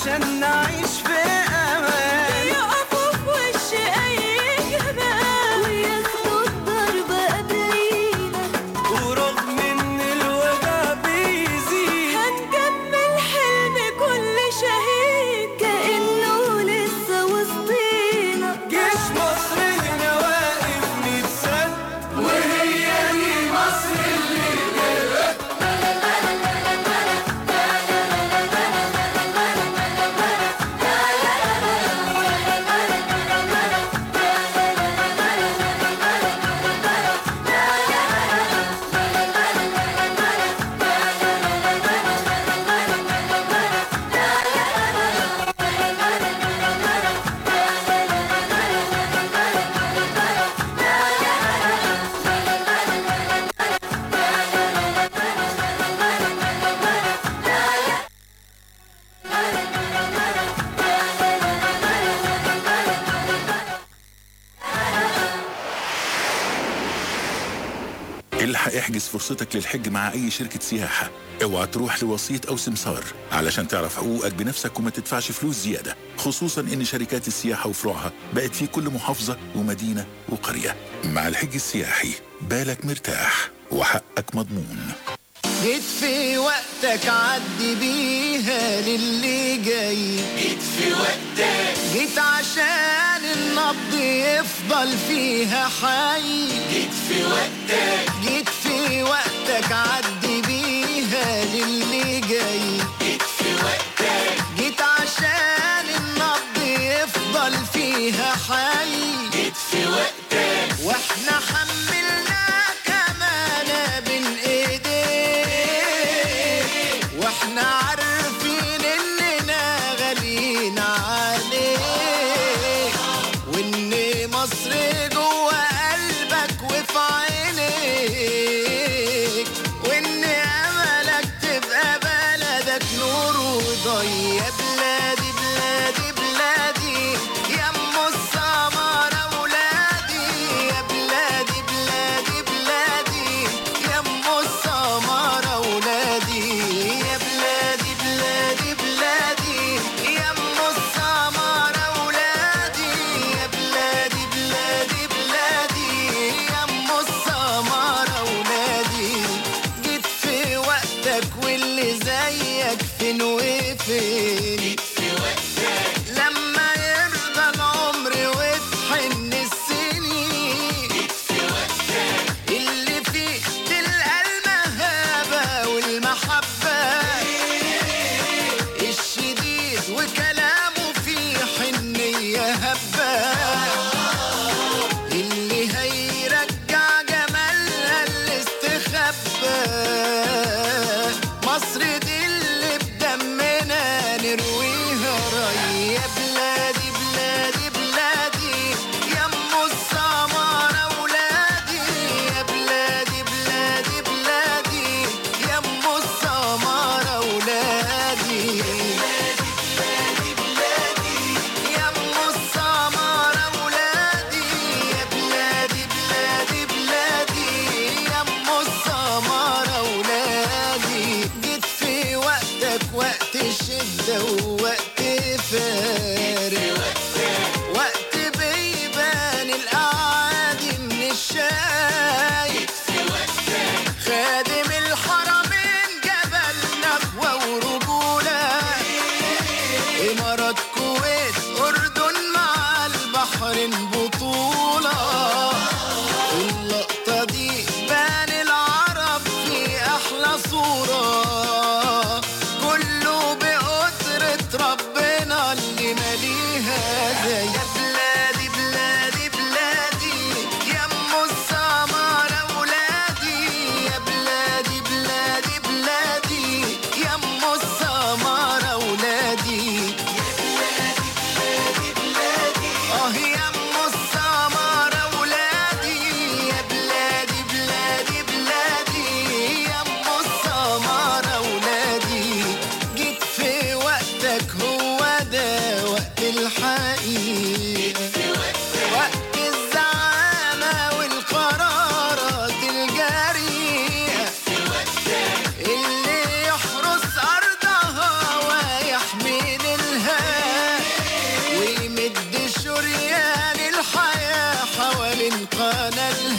عشان نعيش في امان يقفوا في وش اي جبال وياخدوا الضرب قبلينا ورغم ان الوجع بيزيد هنكمل حلم كل شهيد كأنه لسه وسطينا جيش مصر هنا واقف ميت سنة وهي دي مصر اللي جاية الحق احجز فرصتك للحج مع اي شركة سياحة اوعى تروح لوسيط او سمسار علشان تعرف حقوقك بنفسك وما تدفعش فلوس زيادة خصوصا ان شركات السياحة وفروعها بقت في كل محافظة ومدينة وقرية مع الحج السياحي بالك مرتاح وحقك مضمون جيت في وقتك عدي بيها للي جاي جيت في وقتك جيت عشان النبض يفضل فيها حي جيت في وقتك جيت في وقتك عدي بيها للي جاي جيت في وقتك جيت عشان النبض يفضل فيها حي جيت في وقتك واحنا حملناك امانه بين ايديك واحنا عارفين اننا غاليين عليك وان مصر جوه قلبك وفي عينيك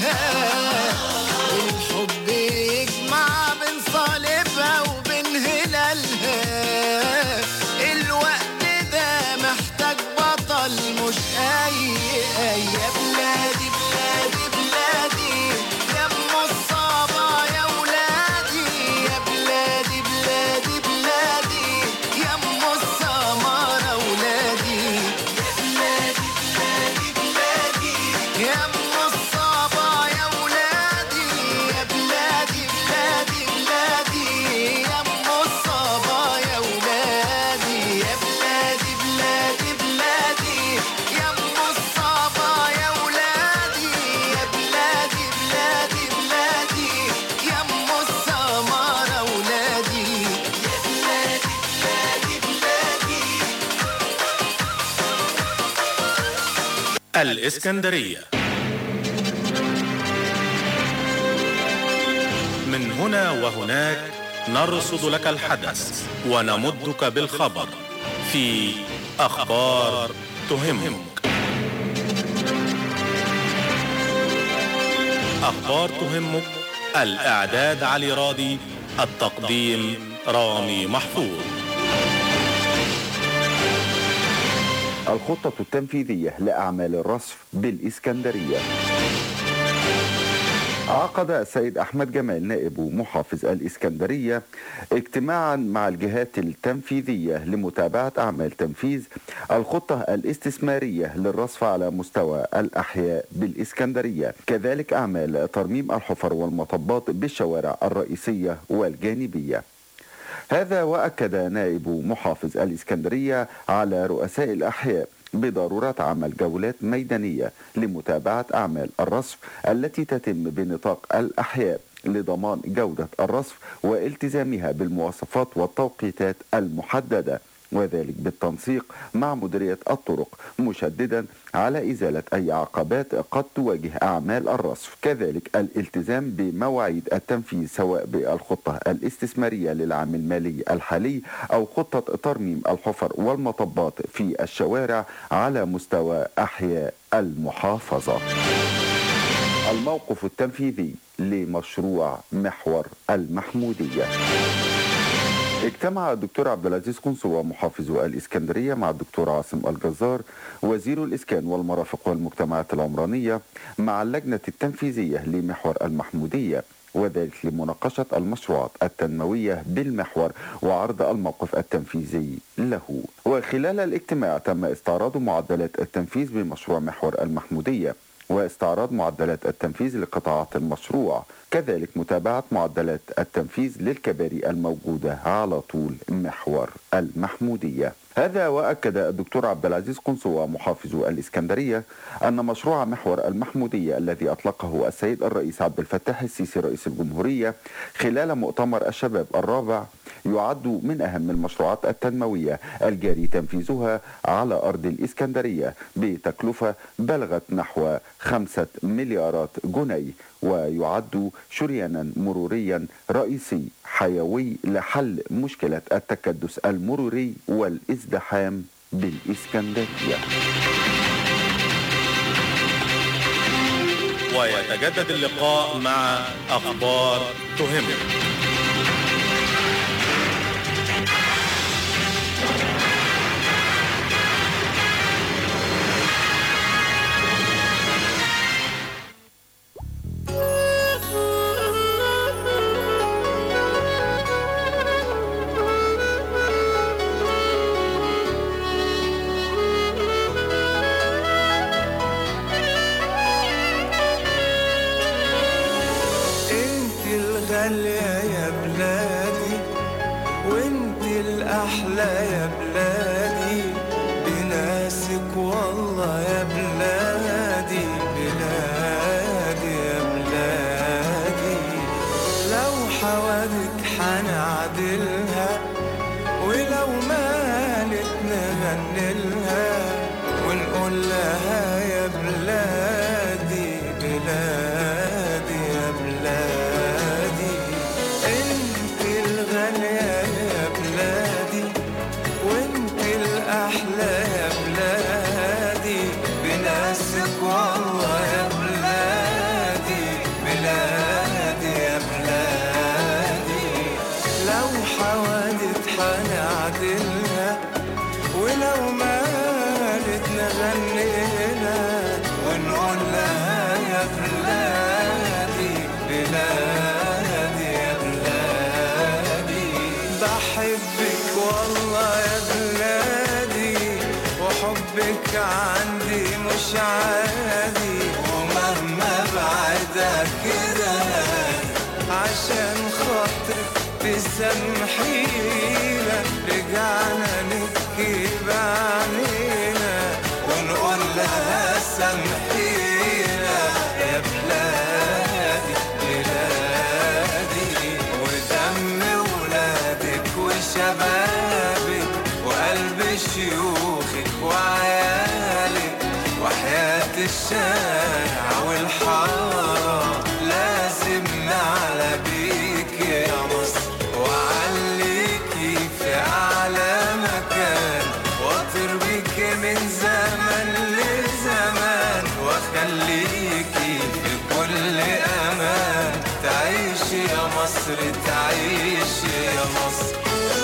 الهام الحب يجمع بين صليبها وبين هلالها الوقت ده محتاج بطل مش اي اي يا بلادي بلادي بلادي يا ام الصبا يا ولادي يا بلادي بلادي بلادي يا ام السمارة ولادي يا بلادي بلادي بلادي يا ام الصبا يا ولادي يا بلادي بلادي بلادي يا ام الصبا يا ولادي يا بلادي بلادي بلادي يا ام الصبا يا ولادي يا بلادي بلادي بلادي يا ام السمارة ولادي يا بلادي بلادي بلادي الإسكندرية من هنا وهناك نرصد لك الحدث ونمدك بالخبر في أخبار تهمك أخبار تهمك الإعداد علي راضي التقديم رامي محفوظ الخطة التنفيذية لأعمال الرصف بالإسكندرية عقد السيد أحمد جمال نائب محافظ الإسكندرية اجتماعا مع الجهات التنفيذية لمتابعة أعمال تنفيذ الخطة الاستثمارية للرصف على مستوى الأحياء بالإسكندرية كذلك أعمال ترميم الحفر والمطبات بالشوارع الرئيسية والجانبية هذا وأكد نائب محافظ الإسكندرية على رؤساء الأحياء بضرورة عمل جولات ميدانية لمتابعة أعمال الرصف التي تتم بنطاق الأحياء لضمان جودة الرصف والتزامها بالمواصفات والتوقيتات المحددة وذلك بالتنسيق مع مديرية الطرق مشددا على إزالة أي عقبات قد تواجه أعمال الرصف كذلك الالتزام بمواعيد التنفيذ سواء بالخطة الاستثمارية للعام المالي الحالي أو خطة ترميم الحفر والمطبات في الشوارع على مستوى أحياء المحافظة الموقف التنفيذي لمشروع محور المحمودية اجتمع الدكتور عبد العزيز قنصوة محافظ الإسكندرية مع الدكتور عاصم الجزار وزير الإسكان والمرافق والمجتمعات العمرانية مع اللجنة التنفيذية لمحور المحمودية وذلك لمناقشة المشروعات التنموية بالمحور وعرض الموقف التنفيذي له وخلال الاجتماع تم استعراض معدلات التنفيذ بمشروع محور المحمودية واستعراض معدلات التنفيذ لقطاعات المشروع كذلك متابعة معدلات التنفيذ للكباري الموجودة على طول محور المحمودية هذا وأكد الدكتور عبد العزيز قنصوة محافظ الإسكندرية أن مشروع محور المحمودية الذي أطلقه السيد الرئيس عبد الفتاح السيسي رئيس الجمهورية خلال مؤتمر الشباب الرابع يعد من أهم المشروعات التنموية الجاري تنفيذها على أرض الإسكندرية بتكلفة بلغت نحو خمسة مليارات جنيه ويعد شريانا مروريا رئيسي حيوي لحل مشكلة التكدس المروري والازدحام بالإسكندرية ويتجدد اللقاء مع أخبار تهمك انت الغالية يا بلادي وانت الأحلى يا بلادي بناسك والله يا بلادي بلادي يا بلادي لو حوادك حنعدلها ولو مالت نغنلها ونقول لها يا بلادي بلادي يا بلادي انت الغالية يا بلادي وانت الأحلى يا بلادي بناسك والله يا بلادي عندي مش عادي ومهما بعدك كده عشان خاطرك تسامحينا رجعنا نبكي بعينينا ونقول لها سامحينا يا بلادي بلادي ودم ولادك وشبابك وقلب شيوخك وعيالك وحياة الشارع والحارة لازم نعلى بيك يا مصر وعليكي في أعلى مكان واطير بيك من زمن لزمان واخليكي في كل أمان تعيش يا مصر تعيش يا مصر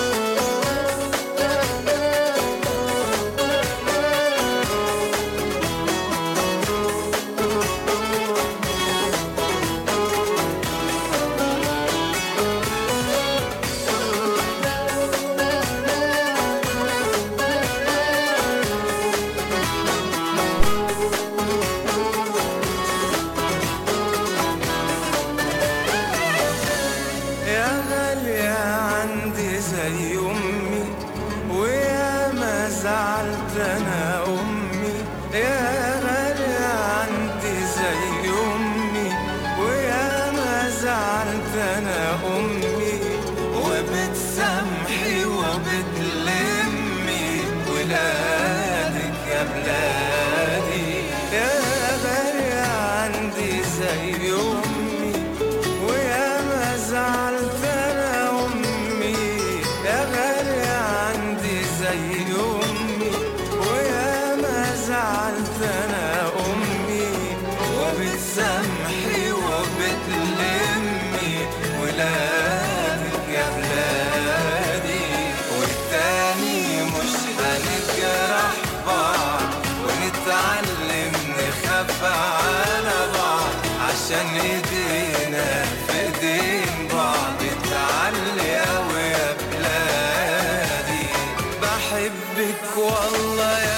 يا غالية عندي زي أمي ويا ما زعلت أنا أمي يا غالية عندي زي أمي ويا ما زعلت أنا أمي وبتسامحي وبتلمي ولادك يا بلادي يا غالية عندي زي أمي ويا ما زعلت انا امي يا غالية عندي زي امي ويا ما زعلت انا امي وبتسامحي وبتلمي ولادك يا بلادي والتاني مش هنجرح بعض ونتعلم نخاف على بعض عشان ايدينا في ايدين بعض تعلي اوي يا بلادي بحبك والله يا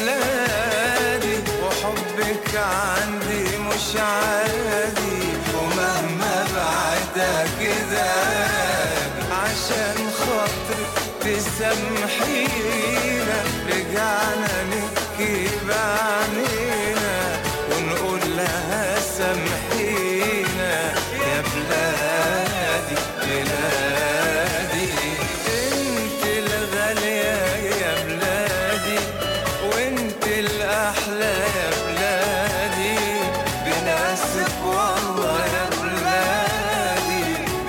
بلادي وحبك عندي مش عادي ومهما بعدك كده عشان خاطرك تسامحينا رجعنا نبكي بعينينا ونقول لها سامحينا يا بلادي بلادي انت الغالية يا بلادي وانت الاحلى يا بلادي بناسك والله يا بلادي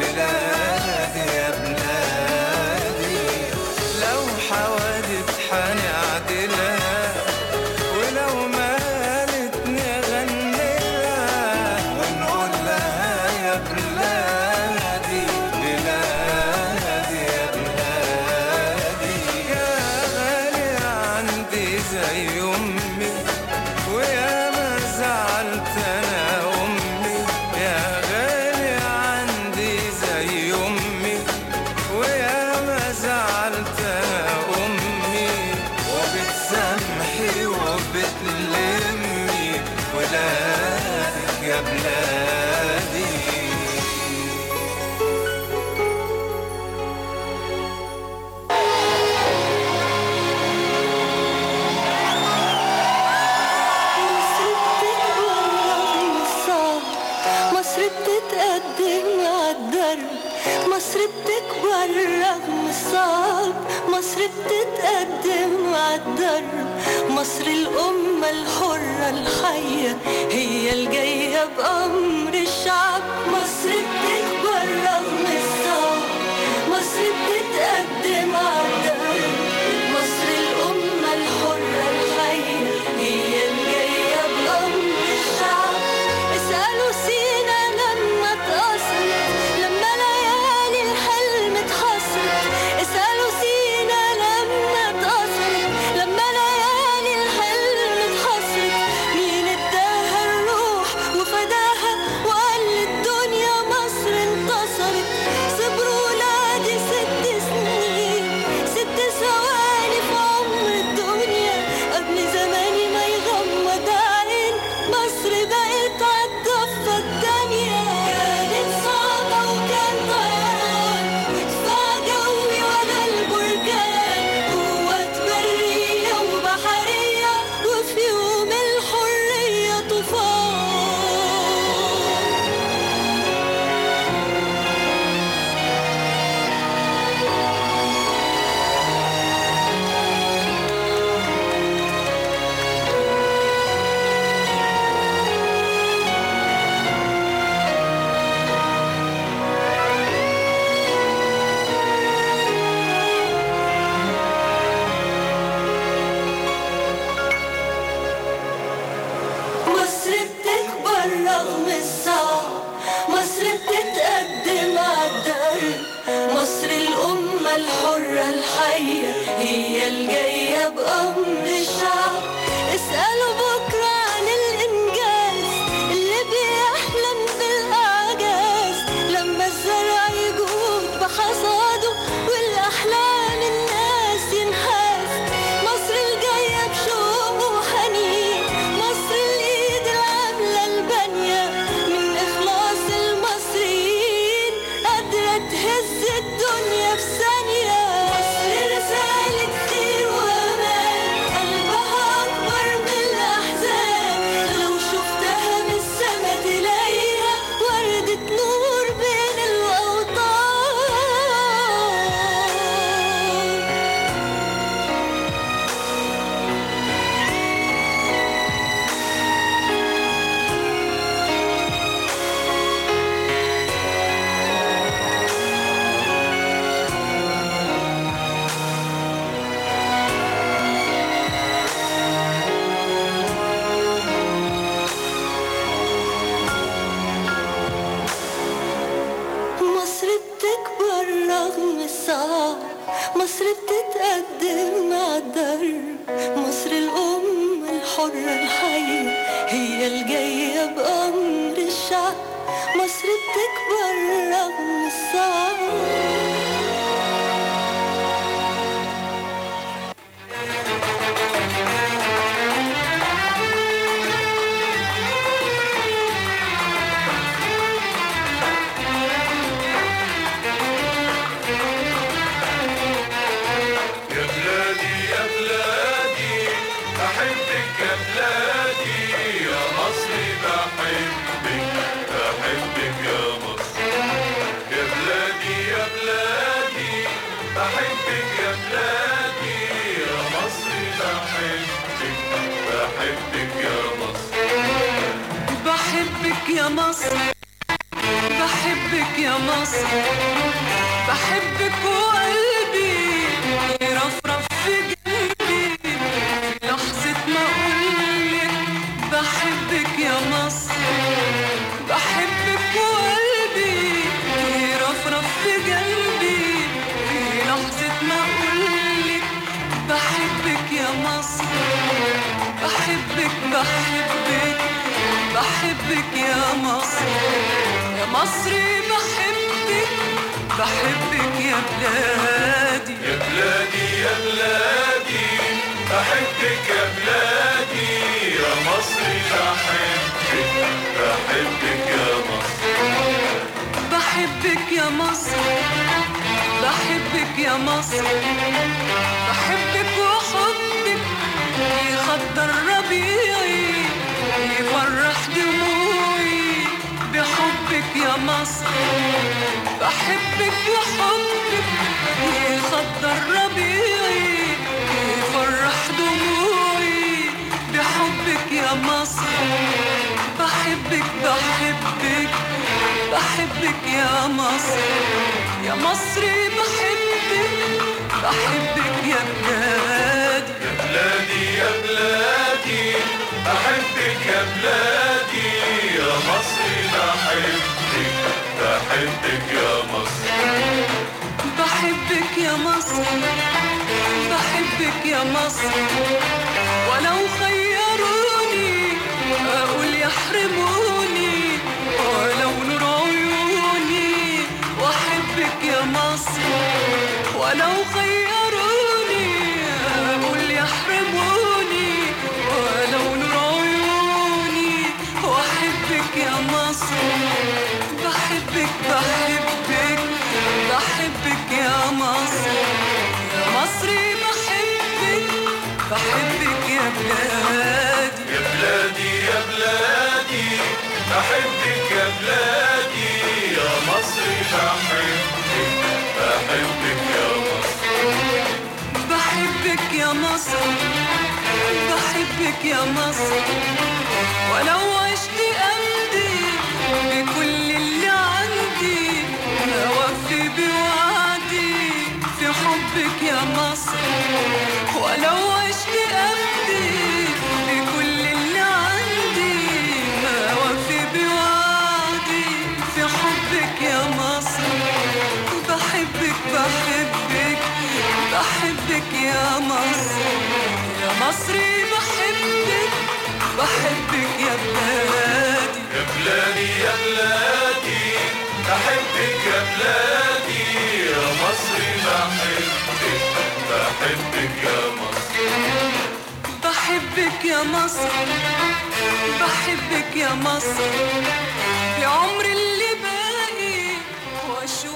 بلادي يا بلادي لو حوادث حنعدلها ولو مالت نغني لها ونقول لها يا بلادي بلادي يا بلادي يا غالي عندي زي امي ويا ما زعلت انا امي يا غالي عندي زي امي ويا ما زعلت انا امي وبتسامحي وبتلمي ولادك يا بلادي مصر بتتقدم عالدرب مصر بتكبر رغم الصعب مصر بتتقدم عالدرب مصر الأمة الحرة الحية هي الجاية بأمر الشعب مصر بتكبر رغم الصعب مصر بتتقدم عالدرب مصر الأمة الحرة الحية هي الجاية بأمر الشعب اسألوا سينا لما اتقصرت لما ليالي الحلم اتحصرت اسألوا سينا لما اتقصرت لما ليالي الحلم اتحصرت مين اداها الروح وفداها الحرة الحية هي الجاية بأمر الشعب اسألوا بكرة عن الإنجاز اللي بيحلم بالإعجاز لما الزرع يجود بحصاده والأحلام الناس ينحاز مصر الجاية بشوق وحنين مصر الإيد العاملة البانية من إخلاص المصريين قادرة تهز الدنيا في ثانية مصر رسالة خير وأمان قلبها أكبر من الأحزان لو شفتها من السما تلاقيها وردة نور بين الأوطان مصر بتكبر رغم الصعاب مصر بتتقدم مع الدرب مصر الأم الحرة الحية هي الجاية بأمر الشعب مصر بتكبر رغم الصعاب يا بلادي يا بلادي بحبك يا بلادي يا مصري بحبك بحبك يا مصر يا بلادي يا بلادي بحبك يا بلادي يا مصري بحبك بحبك يا مصر بحبك يا مصر بحبك يا مصر بحبك وقلبي يرفرف في قلبي في لحظة ما أقولك بحبك يا مصر بحبك وقلبي يرفرف في قلبي في لحظة ما أقولك بحبك يا مصر بحبك بحبك بحبك يا مصر يا مصري بحبك بحبك يا بلادي يا بلادي يا بلادي بحبك يا بلادي يا مصري بحبك بحبك يا مصر بحبك يا مصر بحبك يا مصر بحبك وحبك يخضر ربيعي يفرح دموعي بحبك يا مصر بحبك وحبك يخضر ربيعي يفرح دموعي بحبك يا مصر بحبك بحبك بحبك يا مصر يا مصري بحبك بحبك يا بلادي يا بلادي يا بلادي بحبك يا بلادي يا مصري بحبك بحبك يا مصر بحبك يا مصر بحبك يا مصر ولو خيروني اقول يحرموني ولو نور عيوني واحبك يا مصر ولو خيروني اقول يحرموني ولو نور عيوني واحبك يا مصر بحبك بحبك بحبك يا مصر يا مصري بحبك بحبك يا بلادي يا بلادي يا بلادي بحبك يا بلادي يا مصري بحبك بحبك يا مصر بحبك يا مصر بحبك يا مصر ولو عشت أمضي بكل اللي عندي أوفي بوعدي في حبك يا مصر ولو عشت أمضي بكل اللي عندي أوفي بوعدي في حبك يا مصر بحبك بحبك مصري بحبك بحبك يا بلادي يا بلادي يا بلادي بحبك يا بلادي يا مصري بحبك بحبك يا مصر بحبك يا مصر بحبك يا مصر في عمري اللي باقي واشوف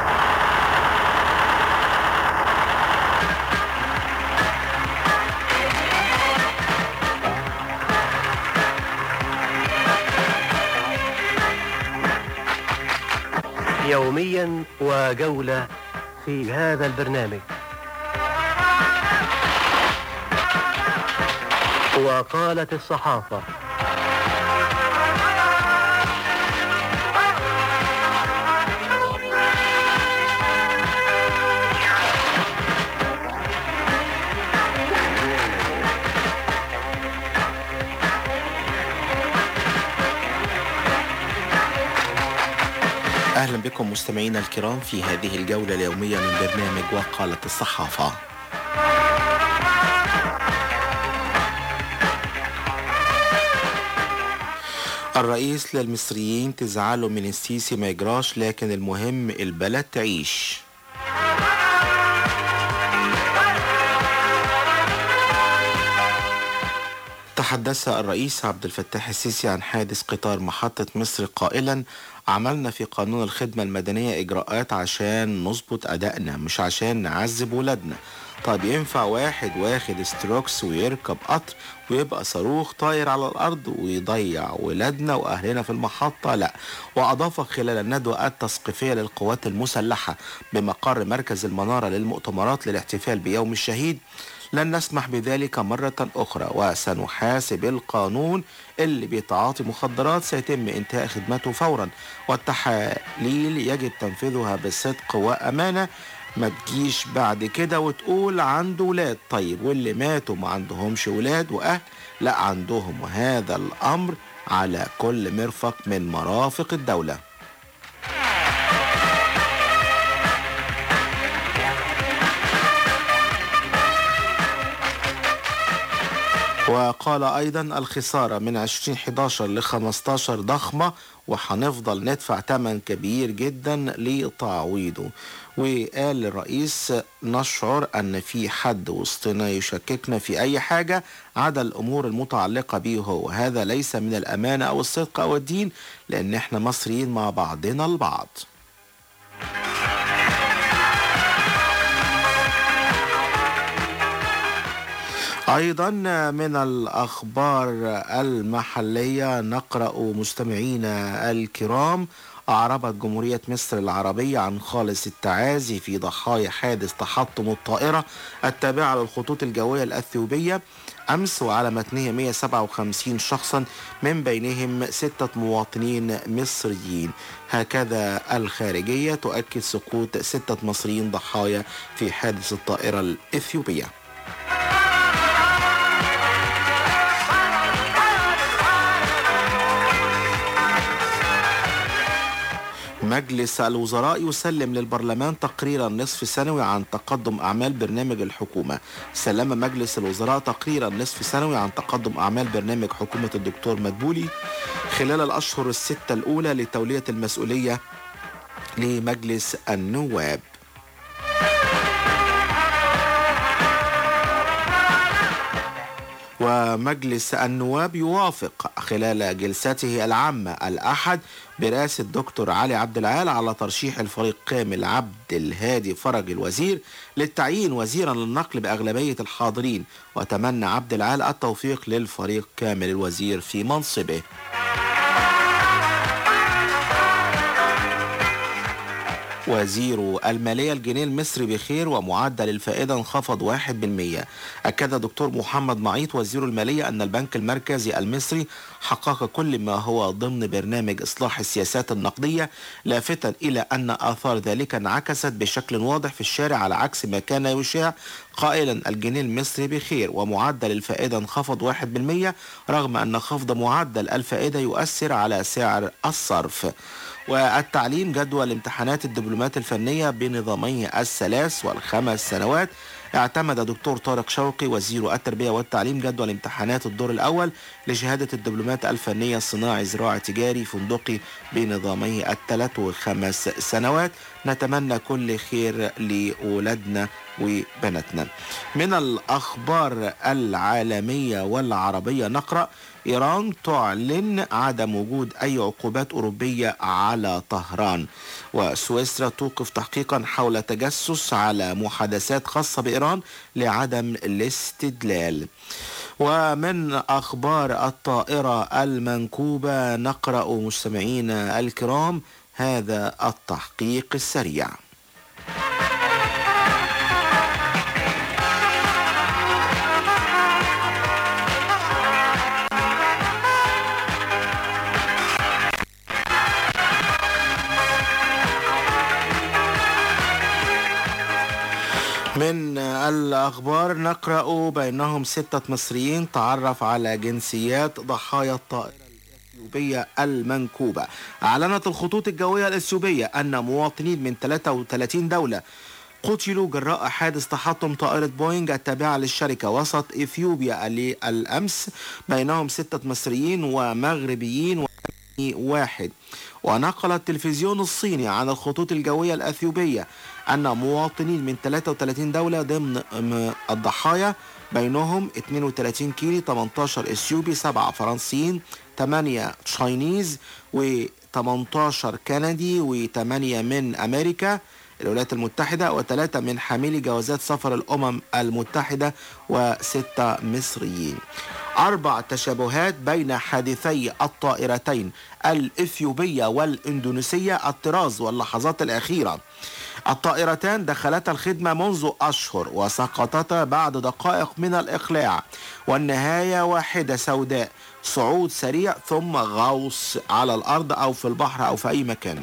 يوميا وجولة في هذا البرنامج وقالت الصحافة أهلا بكم مستمعينا الكرام في هذه الجولة اليومية من برنامج وقالة الصحافة الرئيس للمصريين تزعلوا من السيسي ما يجراش لكن المهم البلد تعيش تحدث الرئيس عبد الفتاح السيسي عن حادث قطار محطة مصر قائلا عملنا في قانون الخدمة المدنية إجراءات عشان نظبط أدائنا مش عشان نعذب ولادنا طيب ينفع واحد واخد ستروكس ويركب قطر ويبقى صاروخ طاير على الأرض ويضيع ولادنا وأهلنا في المحطة لا وأضاف خلال الندوة التثقيفية للقوات المسلحة بمقر مركز المنارة للمؤتمرات للاحتفال بيوم الشهيد لن نسمح بذلك مرة أخرى وسنحاسب القانون اللي بيتعاطي مخدرات سيتم انتهاء خدمته فورا والتحاليل يجب تنفيذها بصدق وأمانة ما تجيش بعد كده وتقول عنده ولاد طيب واللي ماتوا ما عندهمش ولاد وأهل لا عندهم وهذا الأمر على كل مرفق من مرافق الدولة وقال أيضا الخسارة من 2011 ل 15 ضخمة وهنفضل ندفع ثمن كبير جدا لتعويضه وقال الرئيس نشعر أن في حد وسطنا يشككنا في أي حاجة عدا الأمور المتعلقة به هو هذا ليس من الأمانة أو الصدق أو الدين لأن احنا مصريين مع بعضنا البعض أيضا من الأخبار المحلية نقرأ مستمعينا الكرام أعربت جمهورية مصر العربية عن خالص التعازي في ضحايا حادث تحطم الطائرة التابعة للخطوط الجوية الأثيوبية أمس وعلى متنها 157 شخصا من بينهم ستة مواطنين مصريين هكذا الخارجية تؤكد سقوط ستة مصريين ضحايا في حادث الطائرة الإثيوبية مجلس الوزراء يسلم للبرلمان تقريرا نصف سنوي عن تقدم أعمال برنامج الحكومة سلم مجلس الوزراء تقريرا نصف سنوي عن تقدم أعمال برنامج حكومة الدكتور مدبولي خلال الأشهر الستة الأولى لتولية المسؤولية لمجلس النواب ومجلس النواب يوافق خلال جلسته العامة الأحد برئاسة دكتور علي عبد العال على ترشيح الفريق كامل عبد الهادي فرج الوزير للتعيين وزيرا للنقل بأغلبية الحاضرين وتمنى عبد العال التوفيق للفريق كامل الوزير في منصبه وزير المالية الجنيه المصري بخير ومعدل الفائدة انخفض 1% أكد دكتور محمد معيط وزير المالية أن البنك المركزي المصري حقق كل ما هو ضمن برنامج إصلاح السياسات النقدية لافتا إلى أن آثار ذلك انعكست بشكل واضح في الشارع على عكس ما كان يشاع قائلا الجنيه المصري بخير ومعدل الفائدة انخفض 1% رغم أن خفض معدل الفائدة يؤثر على سعر الصرف والتعليم جدول امتحانات الدبلومات الفنية بنظامي الثلاث والخمس سنوات اعتمد دكتور طارق شوقي وزير التربية والتعليم جدول امتحانات الدور الأول لشهادة الدبلومات الفنية الصناعي زراعي تجاري فندقي بنظامي الثلاث والخمس سنوات نتمنى كل خير لأولادنا وبناتنا من الأخبار العالمية والعربية نقرأ إيران تعلن عدم وجود أي عقوبات أوروبية على طهران وسويسرا توقف تحقيقا حول تجسس على محادثات خاصة بإيران لعدم الاستدلال ومن أخبار الطائرة المنكوبة نقرأ مستمعينا الكرام هذا التحقيق السريع من الأخبار نقرأ بأنهم ستة مصريين تعرف على جنسيات ضحايا الطائرة الإثيوبية المنكوبة أعلنت الخطوط الجوية الإثيوبية أن مواطنين من 33 دولة قتلوا جراء حادث تحطم طائرة بوينج التابعة للشركة وسط إثيوبيا الأمس بينهم ستة مصريين ومغربيين واحد ونقل التلفزيون الصيني عن الخطوط الجوية الأثيوبية أن مواطنين من 33 دولة ضمن م- الضحايا بينهم 32 كيني 18 اثيوبي 7 فرنسيين 8 تشاينيز و18 كندي و8 من امريكا الولايات المتحدة وثلاثة من حاملي جوازات سفر الأمم المتحدة وستة مصريين أربع تشابهات بين حادثي الطائرتين الإثيوبية والإندونيسية الطراز واللحظات الأخيرة الطائرتان دخلتا الخدمة منذ أشهر وسقطتا بعد دقائق من الإقلاع والنهاية واحدة سوداء صعود سريع ثم غوص على الأرض أو في البحر أو في أي مكان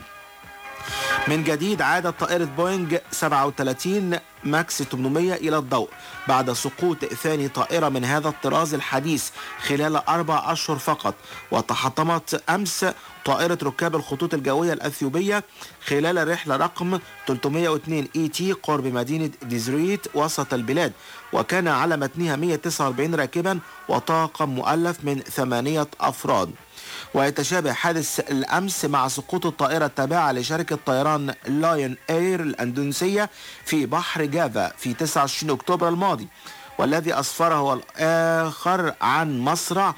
من جديد عادت طائرة بوينج 37 ماكس 800 إلى الضوء بعد سقوط ثاني طائرة من هذا الطراز الحديث خلال أربع أشهر فقط وتحطمت أمس طائرة ركاب الخطوط الجوية الأثيوبية خلال الرحلة رقم 302 اي تي قرب مدينة ديزريت وسط البلاد وكان على متنها 149 راكبا وطاقم مؤلف من ثمانية أفراد ويتشابه حادث الأمس مع سقوط الطائرة التابعة لشركة طيران لايون اير الأندونيسية في بحر جافا في 29 أكتوبر الماضي والذي أسفره الآخر عن مصرع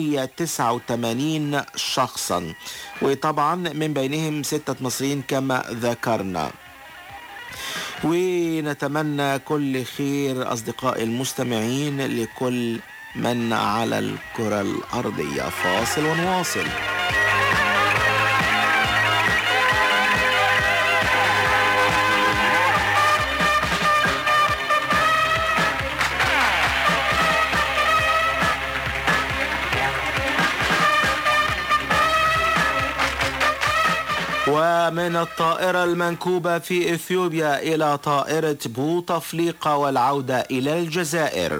189 شخصا وطبعا من بينهم ستة مصريين كما ذكرنا ونتمنى كل خير أصدقائي المستمعين لكل من على الكرة الأرضية فاصل ونواصل ومن الطائرة المنكوبة في إثيوبيا إلى طائرة بوتفليقة والعودة إلى الجزائر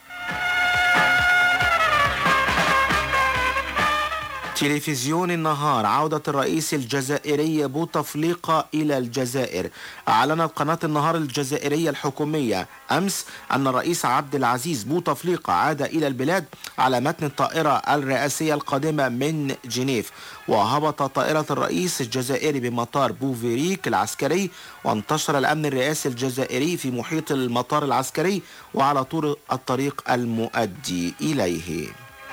تلفزيون النهار عودة الرئيس الجزائري بوتفليقة إلى الجزائر أعلنت قناة النهار الجزائرية الحكومية أمس أن الرئيس عبد العزيز بوتفليقة عاد إلى البلاد على متن الطائرة الرئاسية القادمة من جنيف وهبط طائرة الرئيس الجزائري بمطار بوفيريك العسكري وانتشر الأمن الرئاسي الجزائري في محيط المطار العسكري وعلى طول الطريق المؤدي إليه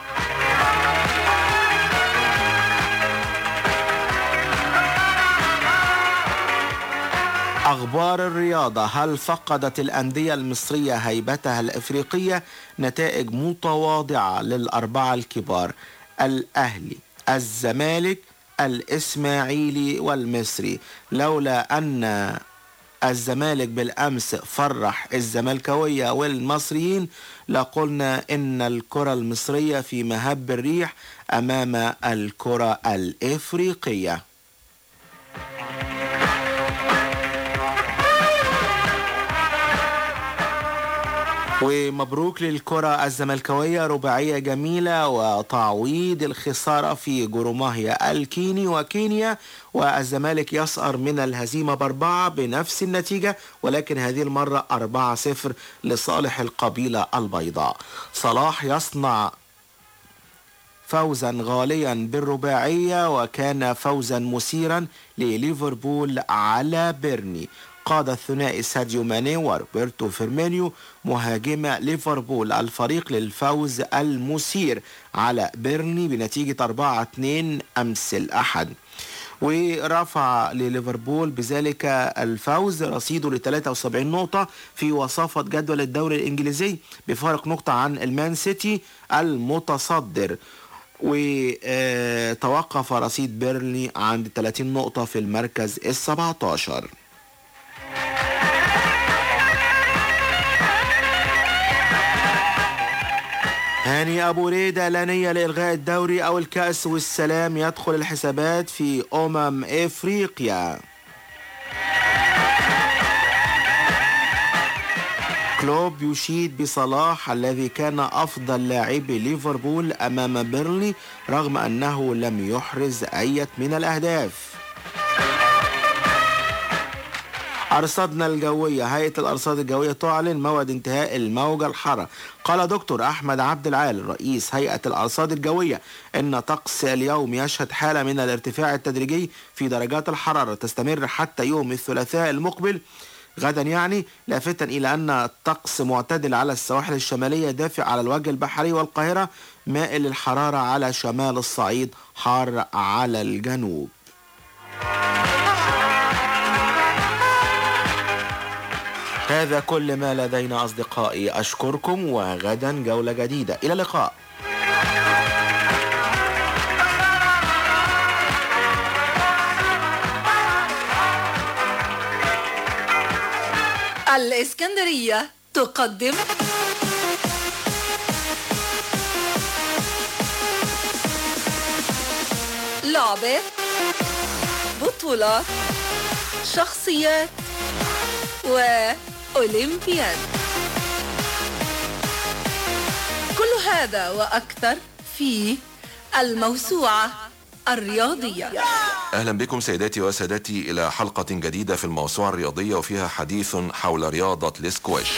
أخبار الرياضة هل فقدت الأندية المصرية هيبتها الإفريقية نتائج متواضعة للأربعة الكبار الأهلي الزمالك الإسماعيلي والمصري لولا أن الزمالك بالأمس فرح الزملكاوية والمصريين لقلنا إن الكرة المصرية في مهب الريح أمام الكرة الإفريقية ومبروك للكرة الزملكاوية رباعية جميلة وتعويض الخسارة في جروماهيا الكيني وكينيا والزمالك يسأر من الهزيمة بأربعة بنفس النتيجة ولكن هذه المرة أربعة صفر لصالح القبيلة البيضاء صلاح يصنع فوزا غاليا بالرباعية وكان فوزا مثيرا لليفربول على بيرني قاد الثنائي ساديو ماني وروبرتو فيرمينيو مهاجم ليفربول الفريق للفوز المثير على بيرني بنتيجة 4-2 أمس الأحد ورفع لليفربول بذلك الفوز رصيده ل 73 نقطة في وصافة جدول الدوري الإنجليزي بفارق نقطة عن المان سيتي المتصدر وتوقف رصيد بيرلي عند 30 نقطة في المركز ال 17 هاني أبو ريدة لا نية لإلغاء الدوري أو الكأس والسلام يدخل الحسابات في أمم إفريقيا كلوب يشيد بصلاح الذي كان أفضل لاعب ليفربول أمام بيرلي رغم أنه لم يحرز أية من الأهداف أرصادنا الجوية هيئة الأرصاد الجوية تعلن موعد انتهاء الموجة الحارة قال دكتور أحمد عبد العال رئيس هيئة الأرصاد الجوية إن طقس اليوم يشهد حالة من الارتفاع التدريجي في درجات الحرارة تستمر حتى يوم الثلاثاء المقبل غدا يعني لافتا إلى أن الطقس معتدل على السواحل الشمالية دافئ على الوجه البحري والقاهرة مائل الحرارة على شمال الصعيد حار على الجنوب هذا كل ما لدينا أصدقائي أشكركم وغدا جولة جديدة إلى اللقاء الإسكندرية تقدم لعبة بطولات شخصيات وأولمبياد كل هذا وأكثر في الموسوعة الرياضية أهلا بكم سيداتي وسادتي إلى حلقة جديدة في الموسوعة الرياضية وفيها حديث حول رياضة الاسكواش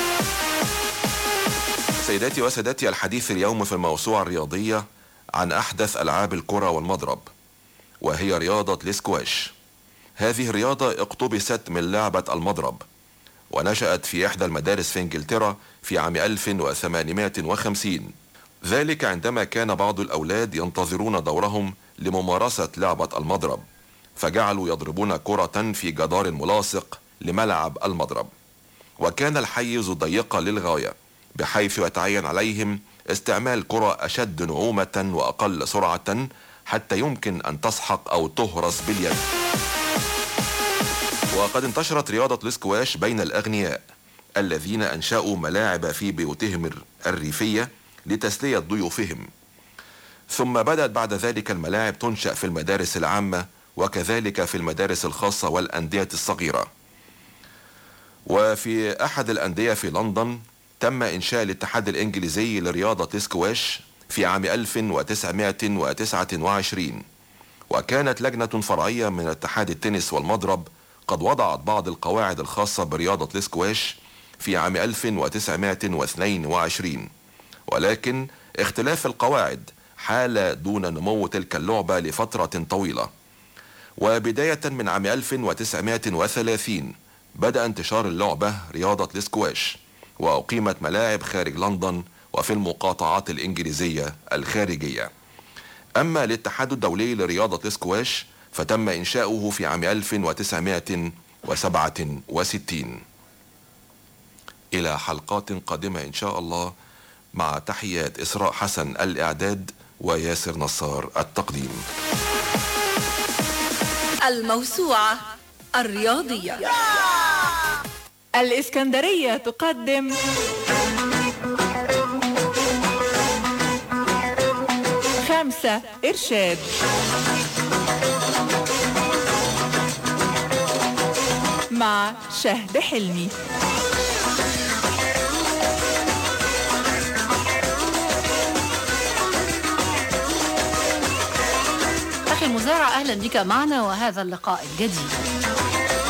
سيداتي وسادتي الحديث اليوم في الموسوعة الرياضية عن أحدث ألعاب الكرة والمضرب وهي رياضة الاسكواش هذه الرياضة اقتبست من لعبة المضرب ونشأت في إحدى المدارس في إنجلترا في عام 1850 ذلك عندما كان بعض الأولاد ينتظرون دورهم لممارسة لعبة المضرب فجعلوا يضربون كرة في جدار ملاصق لملعب المضرب وكان الحيز ضيقا للغاية بحيث يتعين عليهم استعمال كرة أشد نعومة وأقل سرعة حتى يمكن أن تسحق أو تهرس باليد وقد انتشرت رياضة الاسكواش بين الأغنياء الذين أنشأوا ملاعب في بيوتهم الريفية لتسلية ضيوفهم ثم بدأت بعد ذلك الملاعب تنشأ في المدارس العامة وكذلك في المدارس الخاصة والأندية الصغيرة وفي أحد الأندية في لندن تم إنشاء الاتحاد الإنجليزي لرياضة الاسكواش في عام 1929 وكانت لجنة فرعية من اتحاد التنس والمضرب قد وضعت بعض القواعد الخاصة برياضة الاسكواش في عام 1922 ولكن اختلاف القواعد حال دون نمو تلك اللعبة لفترة طويلة وبداية من عام 1930 بدأ انتشار اللعبة رياضة الاسكواش وأقيمت ملاعب خارج لندن وفي المقاطعات الإنجليزية الخارجية أما الاتحاد الدولي لرياضة الاسكواش فتم إنشاؤه في عام 1967 إلى حلقات قادمة إن شاء الله مع تحيات إسراء حسن الإعداد وياسر نصار التقديم الموسوعة الرياضية الإسكندرية تقدم خمسة إرشاد مع شهد حلمي مزارع أهلا بك معنا وهذا اللقاء الجديد